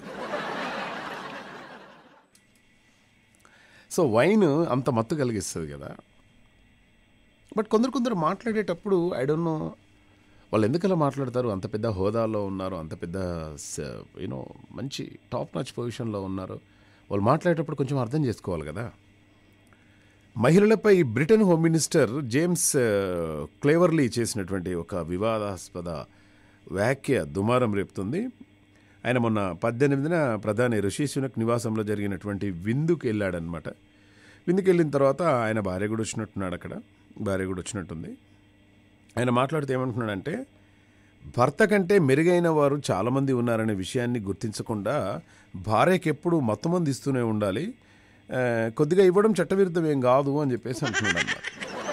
సో వైన్ అంత మత్తు కలిగిస్తుంది కదా బట్ కొందరు కొందరు మాట్లాడేటప్పుడు ఐ డోంట్ నో వాళ్ళు ఎందుకు అలా మాట్లాడతారు అంత పెద్ద హోదాలో ఉన్నారు అంత పెద్ద యూనో మంచి టాప్ నాచ్ పొజిషన్లో ఉన్నారు వాళ్ళు మాట్లాడేటప్పుడు కొంచెం అర్థం చేసుకోవాలి కదా మహిళలపై బ్రిటన్ హోమ్ మినిస్టర్ జేమ్స్ ఆ, క్లేవర్లీ చేసినటువంటి ఒక వివాదాస్పద వ్యాఖ్య దుమారం రేపుతుంది ఆయన మొన్న పద్దెనిమిదిన ప్రధాని రిషి సునక్ నివాసంలో జరిగినటువంటి విందుకు వెళ్ళాడనమాట విందుకు వెళ్ళిన తర్వాత ఆయన భార్య కూడా వచ్చినట్టున్నాడు అక్కడ భార్య కూడా వచ్చినట్టుంది ఆయన మాట్లాడుతూ ఏమంటున్నాడంటే భర్త కంటే మెరుగైన వారు చాలామంది ఉన్నారనే విషయాన్ని గుర్తించకుండా భార్యకి ఎప్పుడు మొత్తమంది ఇస్తూనే ఉండాలి ఆ, కొద్దిగా ఇవ్వడం చట్టవిరుద్ధం ఏం కాదు అని చెప్పేసి అంటున్నాడు అన్నమాట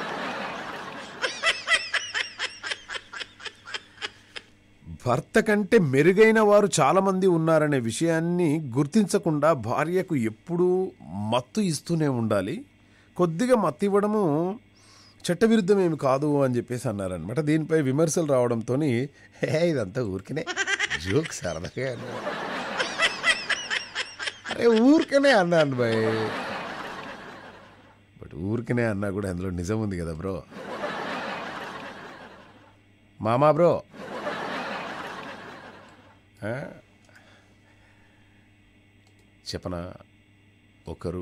భర్త కంటే మెరుగైన వారు చాలామంది ఉన్నారనే విషయాన్ని గుర్తించకుండా భార్యకు ఎప్పుడూ మత్తు ఇస్తూనే ఉండాలి కొద్దిగా మత్తు ఇవ్వడము చట్టవిరుద్ధం ఏమి కాదు అని చెప్పేసి అన్నారనమాట దీనిపై విమర్శలు రావడంతో హే ఇదంతా ఊరికనే జోక్ సరదాగా అన్నాడు అరే ఊరికనే అన్నాను బాయ్ బట్ ఊరికనే అన్నా కూడా అందులో నిజం ఉంది కదా బ్రో మామా బ్రో ఆ? చెప్పనా ఒకరు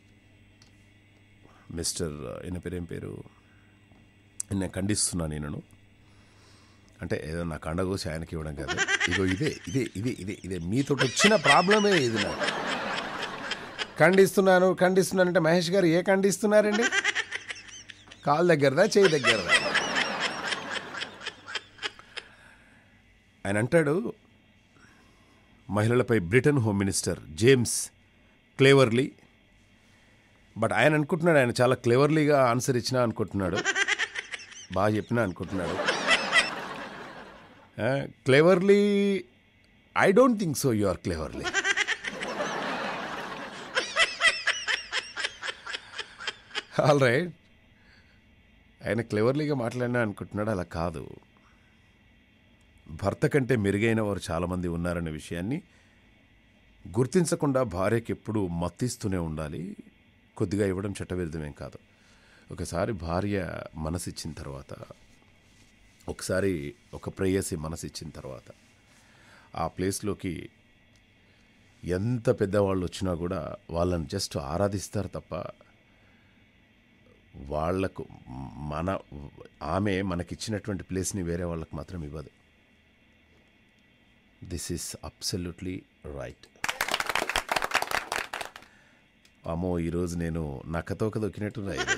మిస్టర్ ఈయన పేరేం పేరు నేను ఖండిస్తున్నా నేను అంటే ఏదో నా కండగోసి ఆయనకి ఇవ్వడం కాదు ఇగో ఇదే ఇదే ఇదే ఇదే ఇదే మీతో వచ్చిన ప్రాబ్లమే ఇది నాకు ఖండిస్తున్నాను ఖండిస్తున్నానంటే మహేష్ గారు ఏ ఖండిస్తున్నారండి కాల్ దగ్గరదా చేయి దగ్గరదా ఆయన అంటాడు మహిళలపై Britain home minister James Cleverly but ఆయన అనుకుంటున్నాడు ఆయన చాలా క్లేవర్లీగా ఆన్సర్ ఇచ్చినా అనుకుంటున్నాడు బాగా చెప్పినా అనుకుంటున్నాడు Cleverly I don't think so you are cleverly all right ఆయన క్లేవర్లీగా మాట్లాడినా అనుకుంటున్నాడు అలా కాదు భర్త కంటే మెరుగైన వారు చాలామంది ఉన్నారనే విషయాన్ని గుర్తించకుండా భార్యకి ఎప్పుడు మత్తిస్తూనే ఉండాలి కొద్దిగా ఇవ్వడం చట్టవిరుద్ధమేం కాదు ఒకసారి భార్య మనసు ఇచ్చిన తర్వాత ఒకసారి ఒక ప్రేయసి మనసు ఇచ్చిన తర్వాత ఆ ప్లేస్లోకి ఎంత పెద్దవాళ్ళు వచ్చినా కూడా వాళ్ళని జస్ట్ ఆరాధిస్తారు తప్ప వాళ్లకు మన ఆమె మనకిచ్చినటువంటి ప్లేస్ని వేరే వాళ్ళకి మాత్రం ఇవ్వదు దిస్ ఈస్ అబ్సల్యూట్లీ రైట్ అమ్మో ఈరోజు నేను నక్కతోక దొక్కినట్టు రాయలేదు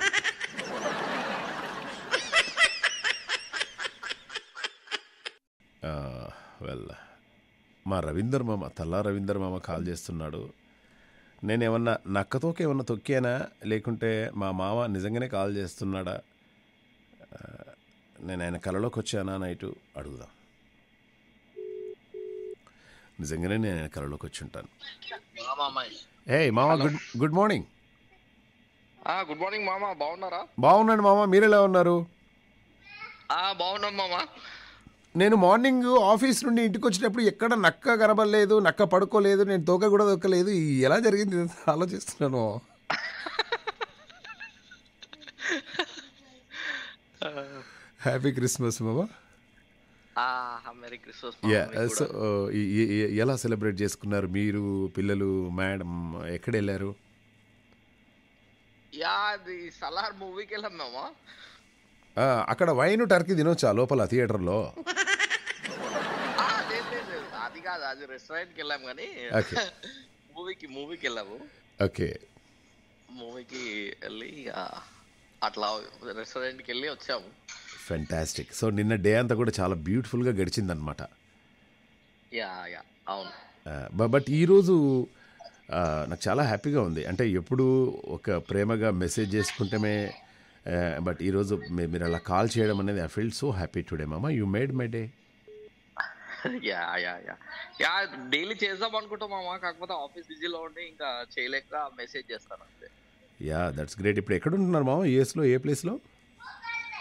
వెల్ మా రవీందర్ మామ తల్లా రవీందర్ మామ కాల్ చేస్తున్నాడు నేనేమన్నా నక్కతోక ఏమన్నా తొక్కానా లేకుంటే మా మామ నిజంగానే కాల్ చేస్తున్నాడా ఆ, నేను ఆయన కలలోకి వచ్చానా నైటు అడుగుదాం నిజంగానే నేను ఆయన కలలోకి వచ్చి ఉంటాను మామాయ్ ఏ మామ గుడ్ గుడ్ మార్నింగ్ ఆ గుడ్ మార్నింగ్ మామ బాగున్నారా బాగున్నాను మామ మీరు ఎలా ఉన్నారు ఆ బాగున్నాం మామ నేను మార్నింగ్ ఆఫీస్ నుండి ఇంటికి వచ్చినప్పుడు ఎక్కడ నక్క కనబడలేదు నక్క పడుకోలేదు నేను తోక కూడా దొక్కలేదు ఈ ఎలా జరిగింది ఇదంతా ఆలోచిస్తున్నాను హ్యాపీ క్రిస్మస్ మామ ఆ మెరీ క్రిస్మస్ యా సో ఎలా సెలబ్రేట్ చేసుకున్నారు మీరు పిల్లలు మేడం ఎక్కడ వెళ్ళారు యా అది సలార్ మూవీకి వెళ్ళాం మామ ఆ, అక్కడ వైన్ టర్కీ తినొచ్చా లోపల థియేటర్లో ఆ, లేదు లేదు లేదు. అది కాదు అది రెస్టారెంట్ కి వెళ్ళాం కానీ Okay. మూవీకి మూవీకి వెళ్ళాము ఓకే మూవీకి వెళ్ళి ఇక అట్లా రెస్టారెంట్ కి వెళ్ళి వచ్చాము ఫెంటాస్టిక్ సో నిన్న డే అంతా కూడా చాలా బ్యూటిఫుల్గా గడిచిందనమాట యా యా అవును బట్ ఈరోజు ఆ, నాకు చాలా హ్యాపీగా ఉంది అంటే ఎప్పుడు ఒక ప్రేమగా మెసేజ్ చేసుకుంటేమే బట్ ఈరోజు మీ- మీరు అలా కాల్ చేయడం అనేది I feel so happy today మామ you made my day yeah yeah yeah yeah daily చేద్దాం అనుకుంటాం మామ కాకపోతే ఆఫీస్ బిజీలో ఉండి ఇంకా చేయలేక మెసేజ్ చేస్తాను అంతే యా దట్స్ గ్రేట్ ఇప్పుడు ఎక్కడ ఉంటున్నారు మామ యూఎస్లో ఏ ప్లేస్లో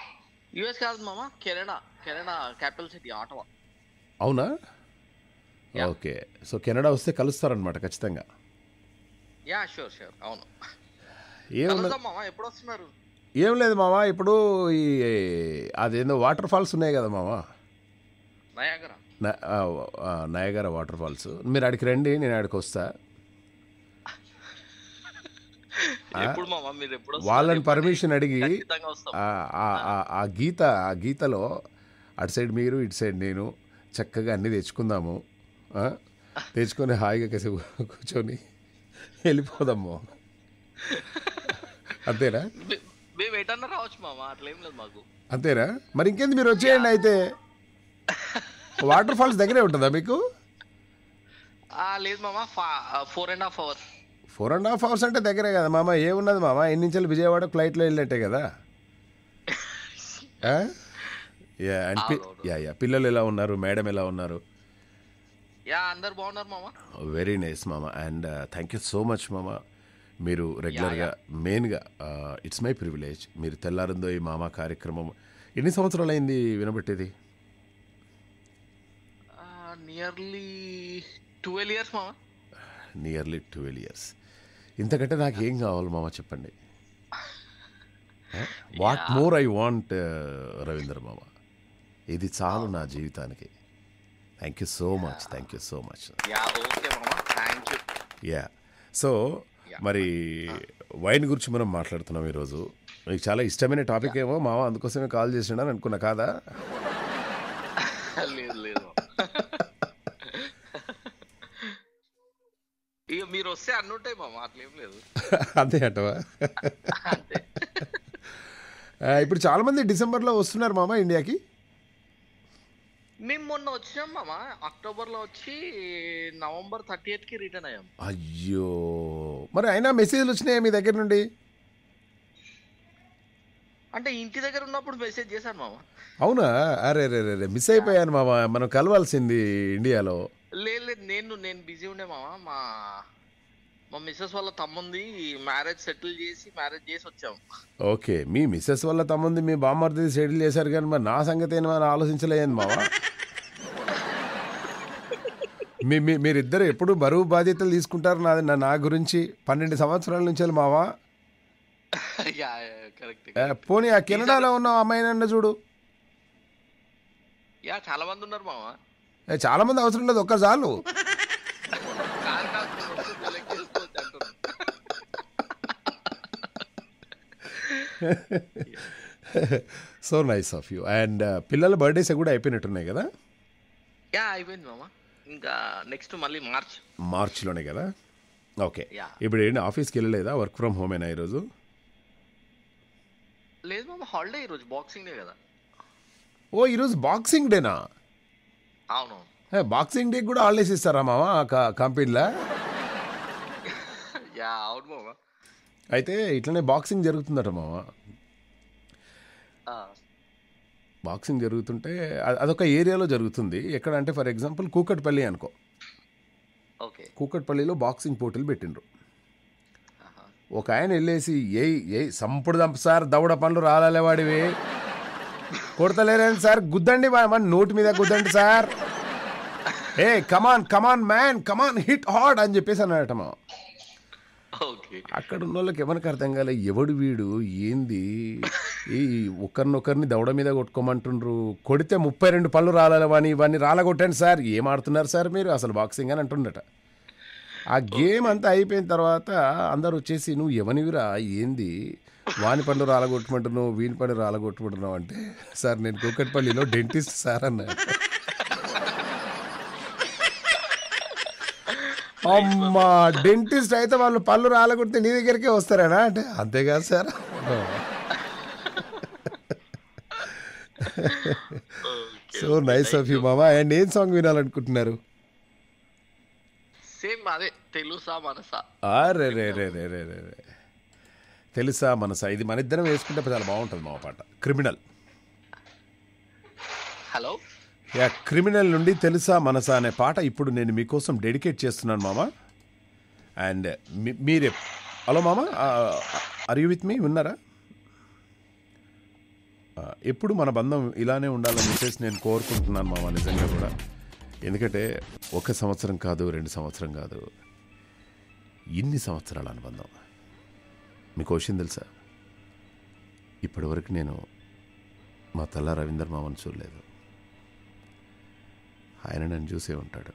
యుఎస్ కాదు మామ Canada Canada capital city Ottawa అవునా Yeah. ఓకే సో కెనడా వస్తే కలుస్తారనమాట ఖచ్చితంగా యా షూర్ షూర్ అవును ఏమున్నది కలుద్దాం మామ ఎప్పుడు వస్తున్నారు ఏం లేదు మామ ఇప్పుడు ఈ అదేందో వాటర్ ఫాల్స్ ఉన్నాయి కదా మామ నయాగరా న- ఆ, ఆ, నయగార వాటర్ ఫాల్స్ మీరు ఆడికి రండి నేను ఆడికి వస్తా ఎప్పుడు మామ మీరు ఎప్పుడు వస్తున్నారు? వాళ్ళని చెప్పండి. పర్మిషన్ అడిగి ఖచ్చితంగా వస్తాం ఆ- ఆ- ఆ- ఆ గీత ఆ గీతలో అటు సైడ్ మీరు ఇటు సైడ్ నేను చక్కగా అన్నీ తెచ్చుకుందాము ఆ? తెచ్చుకొని హాయిగా కాసేపు కూర్చొని వెళ్ళిపోదాము అంతేనా మే- మేము ఎటన్నా రావచ్చు మామ అట్లేం లేదు మాకు అంతేనా మరి ఇంకేంది మీరు వచ్చేయండి అయితే వాటర్ ఫాల్స్ దగ్గరే ఉంటుందా మీకు ఆ, లేదు మామ four and half hours four and half hours అంటే దగ్గరే కదా మామ ఏమున్నది మామ ఎన్ని నుంచి విజయవాడ ఫ్లైట్లో వెళ్ళినట్టే కదా ఆ? యా అండ్ పి- అవునవును. యా యా పిల్లలు ఎలా ఉన్నారు మేడం ఎలా ఉన్నారు యా అందరు బాగున్నారు మామ వెరీ నైస్ మామ and thank you so much మామ మీరు రెగ్యులర్గా మెయిన్గా ఇట్స్ మై ప్రివిలేజ్ మీరు తెల్లారిందో ఈ మామ కార్యక్రమం ఎన్ని సంవత్సరాలు అయింది వినబట్టేది నియర్లీ ట్వెల్వ్ ఇయర్స్ మామ నియర్లీ ట్వెల్వ్ ఇయర్స్ ఇంతకంటే నాకు ఏం కావాలి మామ చెప్పండి what more I want Ravindra మామ ఇది చాలు నా జీవితానికి thank you so much thank you so much yeah okay మామ thank you yeah so Yeah. మరి వైన్ గురించి మనం మాట్లాడుతున్నాం ఈరోజు మీకు చాలా ఇష్టమైన టాపిక్ ఏమో మామ అందుకోసమే కాల్ చేసినాను అనుకున్నా కాదా లేదు లేదు ఇక మీరు వస్తే అన్ని ఉంటాయి మామ అట్లేం లేదు అంతే అంటవా అంతే ఆ, ఇప్పుడు చాలా మంది డిసెంబర్లో వస్తున్నారు మామ ఇండియాకి మేము మొన్న వచ్చినాం మామ అక్టోబర్ లో వచ్చి నవంబర్ థర్టీ ఎయిత్ కి రిటర్న్ అయ్యాం అయ్యో మరి అయినా మెసేజ్లు వచ్చినాయి మీ దగ్గర నుండి అంటే ఇంటి దగ్గర ఉన్నప్పుడు మెసేజ్ చేశాను మామ అవునా అరే రే రే రే మిస్ అయిపోయాను మామ మనం కలవాల్సింది ఇండియాలో లేదు లేదు నేను నేను బిజీ ఉండే మామ మా మా మిస్సెస్ వాళ్ళ తమ్ముంది మ్యారేజ్ సెటిల్ చేసి మ్యారేజ్ చేసి వచ్చాం ఓకే మీ మిస్సెస్ వల్ల తమ్ముంది మీ బామ్మర్ది సెటిల్ చేశారు కానీ మరి నా సంగతి ఏమని మనం ఆలోచించలేదు మామ మీ మీ- మీరిద్దరు ఎప్పుడు బరువు బాధ్యతలు తీసుకుంటారు నాది నా నా గురించి పన్నెండు సంవత్సరాల నుంచి మావా యా కరెక్ట్ ఏ, పోనీ ఆ కెనడాలో ఉన్న అమ్మాయినన్న చూడు యా చాలా మంది ఉన్నారు మామ ఏ, చాలా మంది అవసరం లేదు ఒక్క చాలు కార్ కార్ సెలెక్ట్ చేసుకోవచ్చు అంటున్నాను so nice of you and పిల్లల బర్త్డేస్ కూడా అయిపోయినట్టున్నాయి కదా యా అయిపోయింది మామ ఇంకా నెక్స్ట్ మళ్ళీ మార్చ్ మార్చిలోనే కదా ఓకే Yeah. ఇప్పుడు ఏంటి ఆఫీస్కి వెళ్ళలేదా వర్క్ ఫ్రమ్ హోమేనా ఈరోజు లేదు మామ హాలిడే ఈరోజు బాక్సింగ్ డే కదా ఓ ఈరోజు బాక్సింగ్ డేనా అవును ఏ, బాక్సింగ్ డే కూడా హాలిడేస్ ఇస్తారా మామ ఆ కంపెనీలో యా అవును మామ అయితే ఇట్లనే బాక్సింగ్ జరుగుతుందట మామ బాక్సింగ్ జరుగుతుంటే అ- అదొక ఏరియాలో జరుగుతుంది ఎక్కడ అంటే ఫర్ ఎగ్జాంపుల్ కూకట్పల్లి అనుకో ఓకే కూకట్పల్లిలో బాక్సింగ్ పోటీలు పెట్టిండ్రు ఒక ఆయన వెళ్ళేసి ఏయ్ ఏయ్ సంపుడు దంప సార్ దవడ పండ్లు రాలే వాడివి కొడతలేరండి సార్ గుద్దండి మా మన నోటి మీద గుద్దండి సార్ ఏ come on come on man come on hit hard అని చెప్పేసి అన్నట మా ఓకే అక్కడ ఉన్న వాళ్ళకి ఎవరికి అర్థం కాలే ఎవడు వీడు ఏంది ఈ ఒకరినొకరిని దవడ మీద కొట్టుకోమంటుండ్రు కొడితే ముప్పై రెండు పళ్ళు రాలే వాని ఇవన్నీ రాలగొట్టండి సార్ ఏం ఆడుతున్నారు సార్ మీరు అసలు బాక్సింగ్ అని అంటుండట ఆ గేమ్ అంతా అయిపోయిన తర్వాత అందరు వచ్చేసి నువ్వు ఎవనివిరా ఏంది వాని పండు రాలగొట్టమంటున్నావు వీని పండు రాలగొట్టమంటున్నావు అంటే సార్ నేను కూకట్పల్లిలో డెంటిస్ట్ సార్ అన్నాడు అమ్మా డెంటిస్ట్ అయితే వాళ్ళు పళ్ళు రాలగొడితే నీ దగ్గరికే వస్తారేనా అంటే అంతేకాదు sir so nice of you మామా అండ్ ఏం సాంగ్ వినాలనుకుంటున్నారు సేమ్ అదే తెలుసా మనసా అరే రే రే రే రే రే రే తెలుసా మనసా ఇది మన ఇద్దరం వేసుకుంటే చాలా బాగుంటుంది మా పాట క్రిమినల్ హలో యా క్రిమినల్ నుండి తెలుసా మనసా అనే పాట ఇప్పుడు నేను మీకోసం డెడికేట్ చేస్తున్నాను మామ అండ్ మీరే హలో మామ ఆర్ యూ విత్ మీ ఉన్నారా ఆ, ఎప్పుడు మన బంధం ఇలానే ఉండాలని చెప్పేసి నేను కోరుకుంటున్నాను మామ నిజంగా కూడా ఎందుకంటే ఒక సంవత్సరం కాదు రెండు సంవత్సరం కాదు ఇన్ని సంవత్సరాల అనుబంధం మీకు విషయం తెలుసా ఇప్పటివరకు నేను మా తల్ల రవీందర్ మామని చూడలేదు ఆయన నన్ను చూసే ఉంటాడు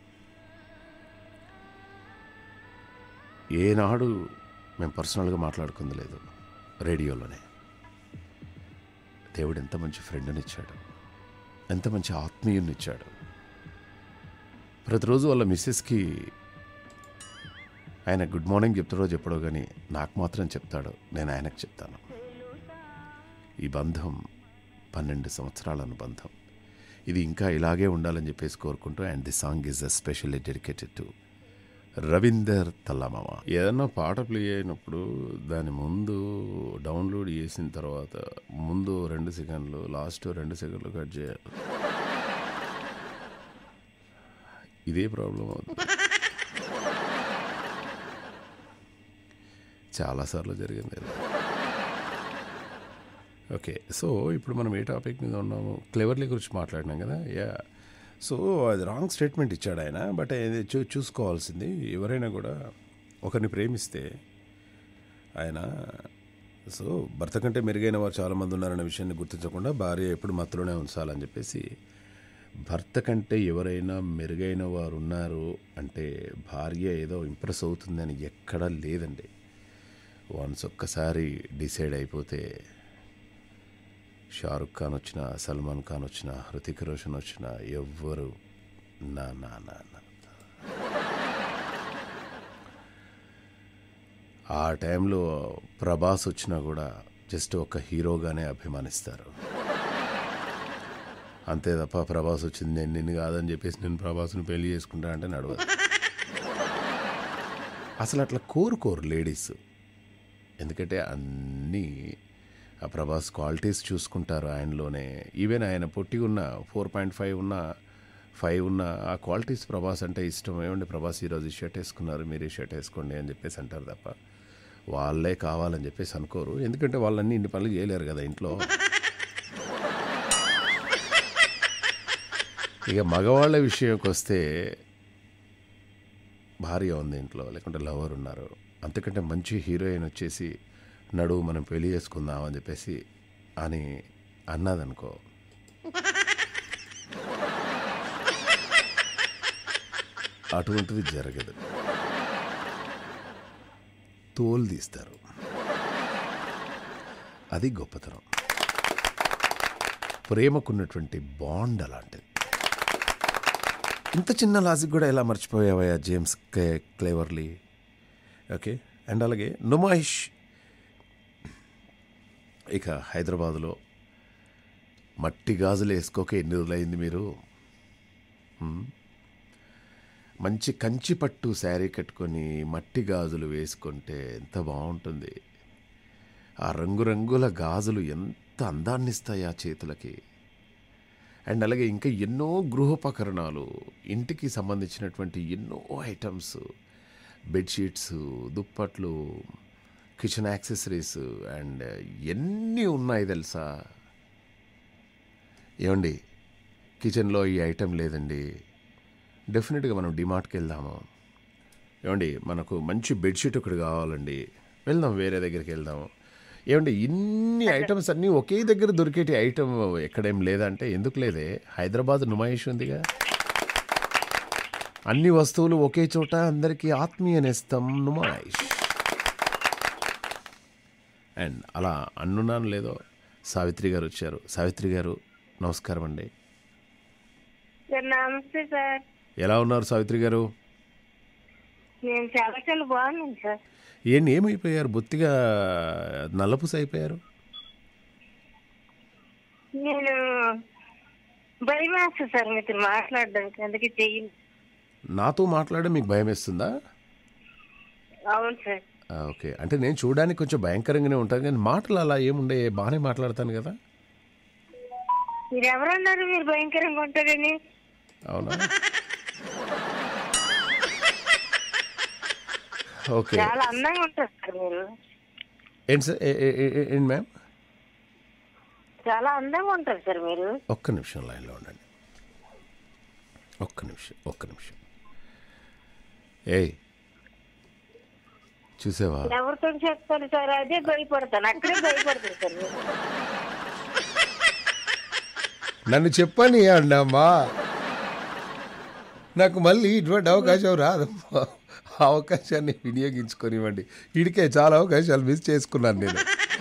ఏనాడు మేము పర్సనల్గా మాట్లాడుకుంది లేదు రేడియోలోనే దేవుడు ఎంత మంచి ఫ్రెండ్ని ఇచ్చాడు ఎంత మంచి ఆత్మీయుని ఇచ్చాడు ప్రతిరోజు వాళ్ళ మిస్సెస్కి ఆయన గుడ్ మార్నింగ్ చెప్తాడో చెప్పడో కానీ నాకు మాత్రం చెప్తాడు నేను ఆయనకు చెప్తాను ఈ బంధం పన్నెండు సంవత్సరాల అనుబంధం ఇది ఇంకా ఇలాగే ఉండాలని చెప్పేసి కోరుకుంటూ and the song is especially dedicated to Ravinder తల్లమామ ఏదన్నా పాట ప్లే అయినప్పుడు దాని ముందు డౌన్లోడ్ చేసిన తర్వాత ముందు రెండు సెకండ్లు లాస్ట్ రెండు సెకండ్లు కట్ చేయాలి ఇదే ప్రాబ్లం అవుతుంది చాలాసార్లు జరిగింది ఇది. ఓకే సో ఇప్పుడు మనం ఏ టాపిక్ మీద ఉన్నాము క్లెవర్లీ గురించి మాట్లాడినాం కదా యా సో అది రాంగ్ స్టేట్మెంట్ ఇచ్చాడు ఆయన బట్ అది చూ చూసుకోవాల్సింది ఎవరైనా కూడా ఒకరిని ప్రేమిస్తే ఆయన సో భర్త కంటే మెరుగైన వారు చాలామంది ఉన్నారనే విషయాన్ని గుర్తించకుండా భార్య ఎప్పుడు మత్తులోనే ఉంచాలని చెప్పేసి భర్త కంటే ఎవరైనా మెరుగైన వారు ఉన్నారు అంటే భార్య ఏదో ఇంప్రెస్ అవుతుందని ఎక్కడా లేదండి వన్స్ ఒక్కసారి డిసైడ్ అయిపోతే షారుఖ్ ఖాన్ వచ్చినా సల్మాన్ ఖాన్ వచ్చినా హృతిక్ రోషన్ వచ్చినా ఎవ్వరు నా నా నా నా ఆ టైంలో ప్రభాస్ వచ్చినా కూడా జస్ట్ ఒక హీరోగానే అభిమానిస్తారు అంతే తప్ప ప్రభాస్ వచ్చింది నేను నిన్ను కాదని చెప్పేసి నేను ప్రభాస్ని పెళ్లి చేసుకుంటా అంటే నడవదు అసలు అట్లా కోరుకోరు లేడీస్ ఎందుకంటే అన్నీ ఆ ప్రభాస్ క్వాలిటీస్ చూసుకుంటారు ఆయనలోనే ఈవెన్ ఆయన పొట్టి ఉన్న ఫోర్ పాయింట్ ఫైవ్ ఉన్న ఫైవ్ ఉన్న ఆ క్వాలిటీస్ ప్రభాస్ అంటే ఇష్టం ఏమండి ప్రభాస్ ఈరోజు ఈ షర్ట్ వేసుకున్నారు మీరు ఈ షర్ట్ వేసుకోండి అని చెప్పేసి అంటారు తప్ప వాళ్ళే కావాలని చెప్పేసి అనుకోరు ఎందుకంటే వాళ్ళన్నీ ఇన్ని పనులు చేయలేరు కదా ఇంట్లో ఇక మగవాళ్ళ విషయంకి వస్తే భార్య ఉంది ఇంట్లో లేకుంటే లవర్ ఉన్నారు అంతకంటే మంచి హీరోయిన్ వచ్చేసి నడువు మనం పెళ్లి చేసుకుందాం అని చెప్పేసి అని అన్నదనుకో అటువంటిది జరగదు తోలు తీస్తారు అది గొప్పతనం ప్రేమకున్నటువంటి బాండ్ అలాంటిది ఇంత చిన్న లాజిక్ కూడా ఎలా మర్చిపోయావయ్యా జేమ్స్ కే క్లేవర్లీ ఓకే అండ్ అలాగే నుమాయిష్ ఇక హైదరాబాదులో మట్టి గాజులు వేసుకోక ఎన్ని రోజులైంది మీరు హ్మ్? మంచి కంచి పట్టు శారీ కట్టుకొని మట్టి గాజులు వేసుకుంటే ఎంత బాగుంటుంది ఆ రంగురంగుల గాజులు ఎంత అందాన్ని ఇస్తాయి ఆ చేతులకి అండ్ అలాగే ఇంకా ఎన్నో గృహోపకరణాలు ఇంటికి సంబంధించినటువంటి ఎన్నో ఐటమ్స్ బెడ్షీట్స్ దుప్పట్లు కిచెన్ యాక్సెసరీస్ అండ్ ఎన్ని ఉన్నాయి తెలుసా ఏమండి కిచెన్లో ఈ ఐటెం లేదండి డెఫినెట్గా మనం డిమార్ట్కి వెళ్దాము ఏమండి మనకు మంచి బెడ్షీట్ ఒకటి కావాలండి వెళ్దాం వేరే దగ్గరికి వెళ్దాము ఏమండి ఇన్ని ఐటమ్స్ అన్నీ ఒకే దగ్గర దొరికేటి ఐటమ్ ఎక్కడేం లేదంటే ఎందుకు లేదే హైదరాబాద్ నుమాయిష్ ఉందిగా అన్ని వస్తువులు ఒకే చోట అందరికీ ఆత్మీయ నేస్తం నుమాయిష్ అండ్ అలా అన్నున్నాను లేదో సావిత్రి గారు వచ్చారు సావిత్రి గారు నమస్కారం అండి సార్ నమస్తే సార్ ఎలా ఉన్నారు సావిత్రి గారు నేను చాలా చాలా బాగున్నాను సార్ ఏంటి ఏమైపోయారు బొత్తిగా నల్లపుస అయిపోయారు నేను భయం వేస్తుంది సార్ మీతో మాట్లాడడానికి అందుకే చెయ్యి నాతో మాట్లాడడం మీకు భయం వేస్తుందా అవును సార్ ఆ, ఓకే అంటే నేను చూడడానికి కొంచెం భయంకరంగానే ఉంటాను కానీ మాటలు అలా ఏముండే బాగానే మాట్లాడతాను కదా మీరు ఎవరన్నారు మీరు భయంకరంగా ఉంటారని అవునా ఓకే చాలా అందంగా ఉంటారు సార్ మీరు ఏంటి సార్ ఏ- ఏ- ఏ- ఏ- ఏంటి మ్యామ్ చాలా అందంగా ఉంటారు సార్ మీరు ఒక్క నిమిషం లైన్లో ఉండండి ఒక్క నిమిషం ఒక్క నిమిషం ఏయ్ చూసావా ఎవరితో చెప్తాను సార్ అదే భయపడతాను అక్కడే భయపడతాను సార్ నేను. నన్ను చెప్పని అన్నమ్మా నాకు మళ్ళీ ఇటువంటి అవకాశం రాదమ్మా ఆ అవకాశాన్ని వినియోగించుకొనివ్వండి ఇడికే చాలా అవకాశాలు మిస్ చేసుకున్నాను నేను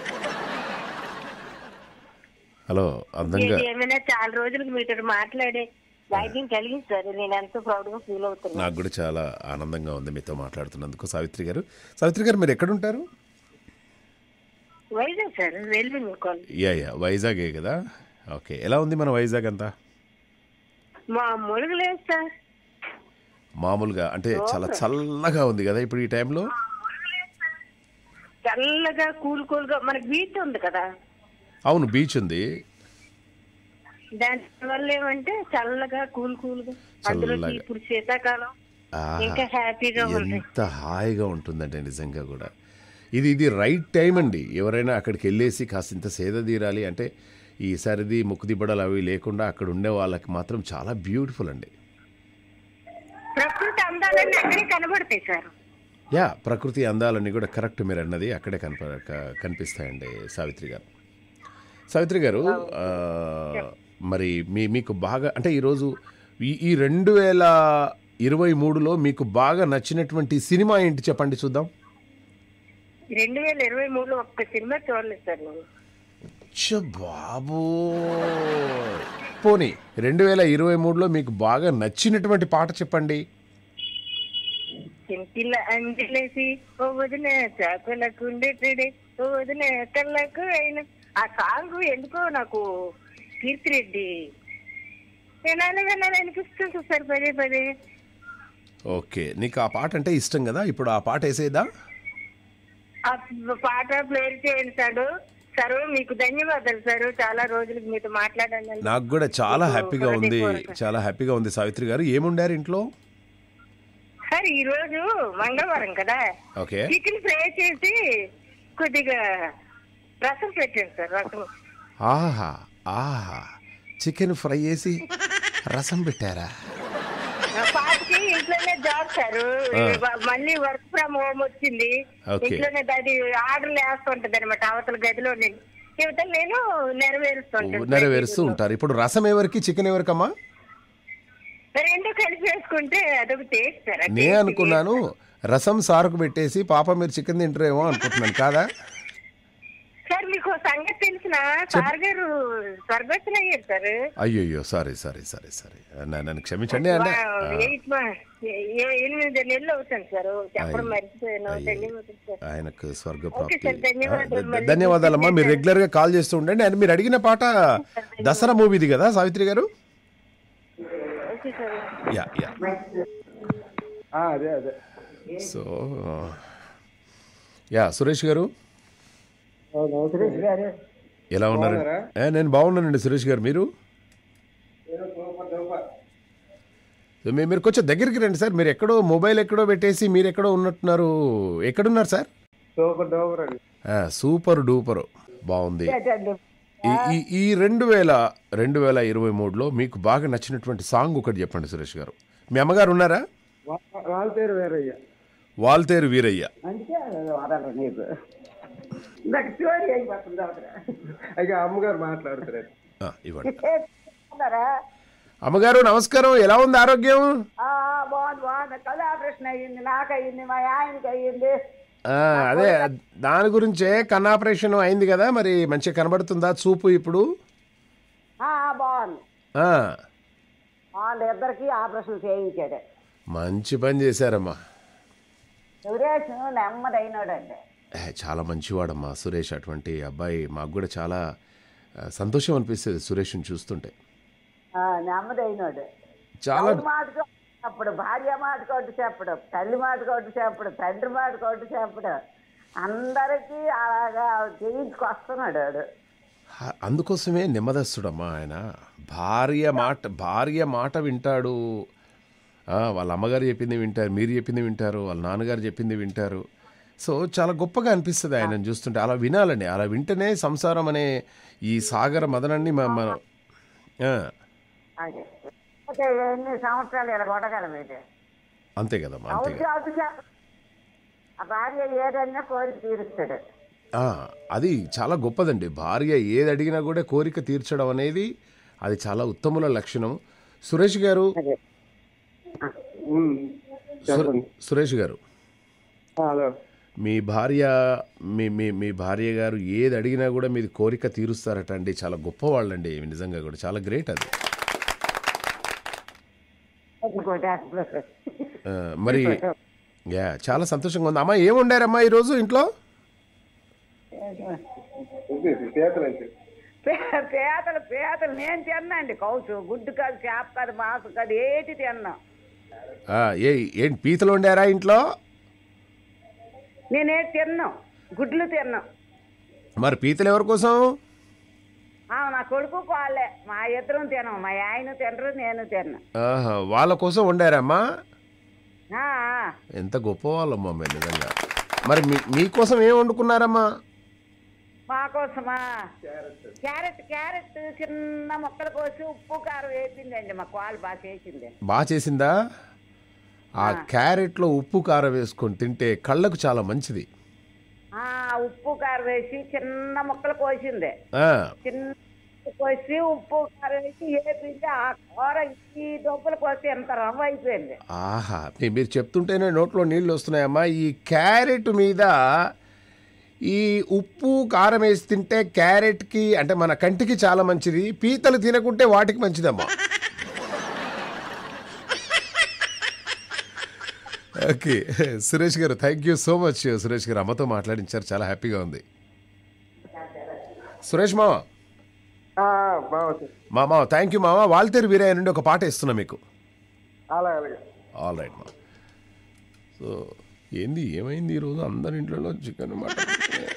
హలో అందంగా ఏది ఏమైనా చాలా రోజులకు మీతో మాట్లాడే భాగ్యం కలిగింది సార్ నేను ఎంతో ప్రౌడ్ గా ఫీల్ అవుతున్నాను నాకు కూడా చాలా ఆనందంగా ఉంది మీతో మాట్లాడుతున్నందుకు సావిత్రి గారు సావిత్రి గారు మీరు ఎక్కడుంటారు వైజాగ్ సార్ రైల్వే మీకు యా యా వైజాగే కదా ఓకే ఎలా ఉంది మన వైజాగ్ అంతా మా ములుగు లేదు సార్ మామూలుగా అంటే చాలా చల్లగా ఉంది కదా ఇప్పుడు ఈ టైంలో చల్లగా కూల్ కూల్ గా మనకి బీచ్ ఉంది కదా అవును బీచ్ ఉంది దాని వల్ల ఏమంటే చల్లగా కూల్ కూల్ గా అందులో చల్లగా. ఇప్పుడు శీతాకాలం ఆహా. ఇంకా హ్యాపీగా ఉంది ఎంత హాయిగా ఉంటుందంటే నిజంగా కూడా ఇది ఇది రైట్ టైం అండి ఎవరైనా అక్కడికి వెళ్ళేసి కాసింత సేద తీరాలి అంటే ఈ సరిది ముక్కు దిబ్బడలు అవి లేకుండా అక్కడ ఉండే వాళ్ళకి మాత్రం చాలా బ్యూటిఫుల్ అండి ప్రకృతి అందాలన్నీ అక్కడే కనబడతాయి సార్ యా ప్రకృతి అందాలన్నీ కూడా కరెక్ట్ మీరు అన్నది అక్కడే కనప క- కనిపిస్తాయండి సావిత్రి గారు సావిత్రి గారు ఆ, మరి మీ మీకు బాగా అంటే ఈరోజు ఈ ఈ రెండు వేల ఇరవై మూడులో మీకు బాగా నచ్చినటువంటి సినిమా ఏంటి చెప్పండి చూద్దాం రెండు వేల ఇరవై మూడులో ఒక్క సినిమా చూడలేదు సార్ నేను చ్చ బాబు పోనీ రెండు వేల ఇరవై మూడులో మీకు బాగా నచ్చినటువంటి పాట చెప్పండి చింతిల అంజలేసి ఓ వదిన చాకులకు ఉండేటడే ఓ వదిన కళ్ళకు అయిన ఆ సాంగ్ ఎందుకో నాకు కీర్తిరెడ్డి వినాలి వినాలి అనిపిస్తుంది సార్ పదే పదే ఓకే నీకు ఆ పాట అంటే ఇష్టం కదా ఇప్పుడు ఆ పాట వేసేదా ఆ పాట ప్లే చేయండి సార్ సార్ మీకు ధన్యవాదాలు సార్ చాలా రోజులకు మీతో మాట్లాడాను నాకు కూడా చాలా మీకు హ్యాపీగా ఉంది హృదయపూర్వక. చాలా హ్యాపీగా ఉంది సావిత్రి గారు ఏముండారు ఇంట్లో సార్ ఈ రోజు మంగళవారం కదా ఓకే చికెన్ ఫ్రై చేసి కొద్దిగా రసం పెట్టాను సార్ రసం ఆహా ఆహా చికెన్ ఫ్రై చేసి రసం పెట్టారా నా పాపకి ఇంట్లోనే జాబ్ సార్ మళ్ళీ వర్క్ ఫ్రమ్ హోమ్ వచ్చింది Okay. ఇంట్లోనే అది ఆర్డర్లు వేస్తుంటది అనమాట అవతల గదిలో నేను ఇవతల నేను నెరవేరుస్తుంటాను నెరవేరుస్తూ ఉంటారు ఇప్పుడు రసం ఎవరికి చికెన్ ఎవరికమ్మా రెండు కలిపి వేసుకుంటే అదొక టేస్ట్ సార్ ఆ నే taste అనుకున్నాను రసం సారుకు పెట్టేసి పాప మీరు చికెన్ తింటారేమో అనుకుంటున్నాను కాదా సార్ మీకు ఓ సంగతి తెలిసిన సార్ గారు స్వర్గస్థులు అయ్యారు సార్ అయ్యయ్యో సారీ సారీ సారీ సారీ నన్ను క్షమించండి అంటే వా- ఎయిట్ మా- ఏ- ఏ- ఎనిమిది నెలలు అవుతాను సార్ చెప్పడం మర్చిపోయాను ధన్యవాదాలు సార్ ఆయనకు స్వర్గ ఓకే ప్రాప్తి సార్, ధన్యవాదాలు. ఆ, ధ- మళ్ళీ ధన్యవాదాలమ్మా మీరు రెగ్యులర్ గా కాల్ చేస్తూ ఉండండి అండ్ మీరు అడిగిన పాట దసరా మూవీది కదా సావిత్రి గారు ఓకే సార్ యా యా అదే అదే సో యా సురేష్ గారు సురేష్ గారు ఎలా ఉన్నారు ఏ, నేను బాగున్నానండి సురేష్ గారు మీరు సో మీ- మీరు కొంచెం దగ్గరికి రండి సార్ మీరు ఎక్కడో మొబైల్ ఎక్కడో పెట్టేసి మీరు ఎక్కడో ఉన్నట్టున్నారు ఎక్కడున్నారు సార్ సూపర్ డూపర్ అండి ఆ, సూపర్ డూపర్ బాగుంది ఈ- ఈ ఈ రెండు వేల రెండు వేల ఇరవై మూడులో మీకు బాగా నచ్చినటువంటి సాంగ్ ఒకటి చెప్పండి సురేష్ గారు మీ అమ్మగారు ఉన్నారా వా- వాళ్ళ పేరు వేరయ్య వాల్తేరు వీరయ్య అందుకే వదలరు నీకు నాకు స్టోరీ అయిపోతుంది అయ్య అమ్మగారు మాట్లాడుతున్నారు ఆ, ఇవ్వండి అమ్మగారు నమస్కారం ఎలా ఉంది ఆరోగ్యం బాగుంది బాగుంది కళ ఆపరేషన్ అయ్యింది నాకు అయ్యింది మా ఆయనకి అయ్యింది ఆ, అదే దాని గురించే కన్ను ఆపరేషన్ అయింది కదా మరి మంచిగా కనబడుతుందా చూపు ఇప్పుడు ఆ, బాగుంది ఆ, బాగుంది ఇద్దరికి ఆపరేషన్ చేయించాడు మంచి పని చేశారమ్మా సురేష్ నెమ్మదైనాడండి ఏ, చాలా మంచివాడమ్మా సురేష్ అటువంటి అబ్బాయి మాకు కూడా చాలా ఆ, సంతోషం అనిపిస్తుంది సురేష్ని చూస్తుంటే ఆ, నెమ్మదైనాడు చాలా తల్లి మాట కొట్టు చెప్పడు భార్య మాట కొట్టు చెప్పడు తల్లి మాట కొట్టు చెప్పడు తండ్రి మాట కొట్టు చెప్పడు అందరికీ అలాగా చేయించుకొస్తున్నాడు వాడు హ- అందుకోసమే నెమ్మదస్తుడమ్మా ఆయన భార్య మాట భార్య మాట వింటాడు ఆ, వాళ్ళ అమ్మగారు చెప్పింది వింటారు మీరు చెప్పింది వింటారు వాళ్ళ నాన్నగారు చెప్పింది వింటారు సో చాలా గొప్పగా అనిపిస్తుంది ఆయనను చూస్తుంటే అలా వినాలండి అలా వింటేనే సంసారం అనే ఈ సాగర మదనాన్ని మ- మనం ఆ, అదే అయితే ఎన్ని సంవత్సరాలు ఇలా కొట్టగలం ఇది అంతే కదమ్మా అంతే అవుట్ కదా అవుట్ చెప్ప- ఆ భార్య ఏదన్నా కోరిక తీరుస్తాడు ఆ, అది చాలా గొప్పదండి భార్య ఏది అడిగినా కూడా కోరిక తీర్చడం అనేది అది చాలా ఉత్తముల లక్షణం సురేష్ గారు అదే ఉమ్, చెప్పండి సురేష్ గారు హలో మీ భార్య మీ మీ మీ భార్య గారు ఏది అడిగినా కూడా మీది కోరిక తీరుస్తారట అండి చాలా గొప్పవాళ్ళండి నిజంగా కూడా చాలా గ్రేట్ అది ఇంకోటి అసలు ఆ, మరి యా చాలా సంతోషంగా ఉంది అమ్మా ఏం వండారమ్మా ఈరోజు ఇంట్లో ఇది చేతలంటే పే- పేదలు పేదలు నేను తిన్నాండి కౌసు గుడ్డు కాదు చేప కాదు మాసు కాదు ఏటి తిన్నా ఆ, ఏ ఏంటి పీతలు వండారా ఇంట్లో నేనేటి తిన్నాం గుడ్లు తిన్నాం మరి పీతలు ఎవరి కోసం ఆ, నా కొడుకు వాళ్ళే మా ఇద్దరం తిన్నాం మా ఆయన తినరు నేను తిన్నా ఆహా, వాళ్ళ కోసం వండారమ్మా ఆ, ఆ. ఎంత గొప్ప వాళ్ళమ్మా మీరు నిజంగా మరి మీ మీకోసం ఏం వండుకున్నారమ్మా మా కోసమా క్యారెట్ క్యారెట్ చిన్న ముక్కలు కోసి ఉప్పు కారం వేసిందండి మా కాలు బాగా చేసింది బాగా చేసిందా ఆ క్యారెట్లో ఉప్పు కారం వేసుకొని తింటే కళ్ళకు చాలా మంచిది ఆ ఉప్పు కారం వేసి చిన్న ముక్కలు కోసింది ఆ, చిన్న ముక్కలు కోసి ఉప్పు కారం వేసి వేపింది ఆ కూర ఈ డబ్బులు కోసి ఎంత రవ్వ అయిపోయింది ఆహా మీ- మీరు చెప్తుంటేనే నోట్లో నీళ్ళు వస్తున్నాయమ్మా ఈ క్యారెట్ మీద ఈ ఉప్పు కారం వేసి తింటే క్యారెట్కి అంటే మన కంటికి చాలా మంచిది పీతలు తినకుంటే వాటికి మంచిదమ్మా ఓకే సురేష్ గారు thank you so much Suresh గారు అమ్మతో మాట్లాడించారు చాలా హ్యాపీగా ఉంది సురేష్ మామ బాగుంది మా మామ థ్యాంక్ యూ మామ వాల్తేరు వీరయ్య నుండి ఒక పాట ఇస్తున్నా మీకు అలాగే అలాగే ఆల్ రైట్ మా సో ఏంది ఏమైంది ఈరోజు అందరి ఇంట్లో చికెన్ మటన్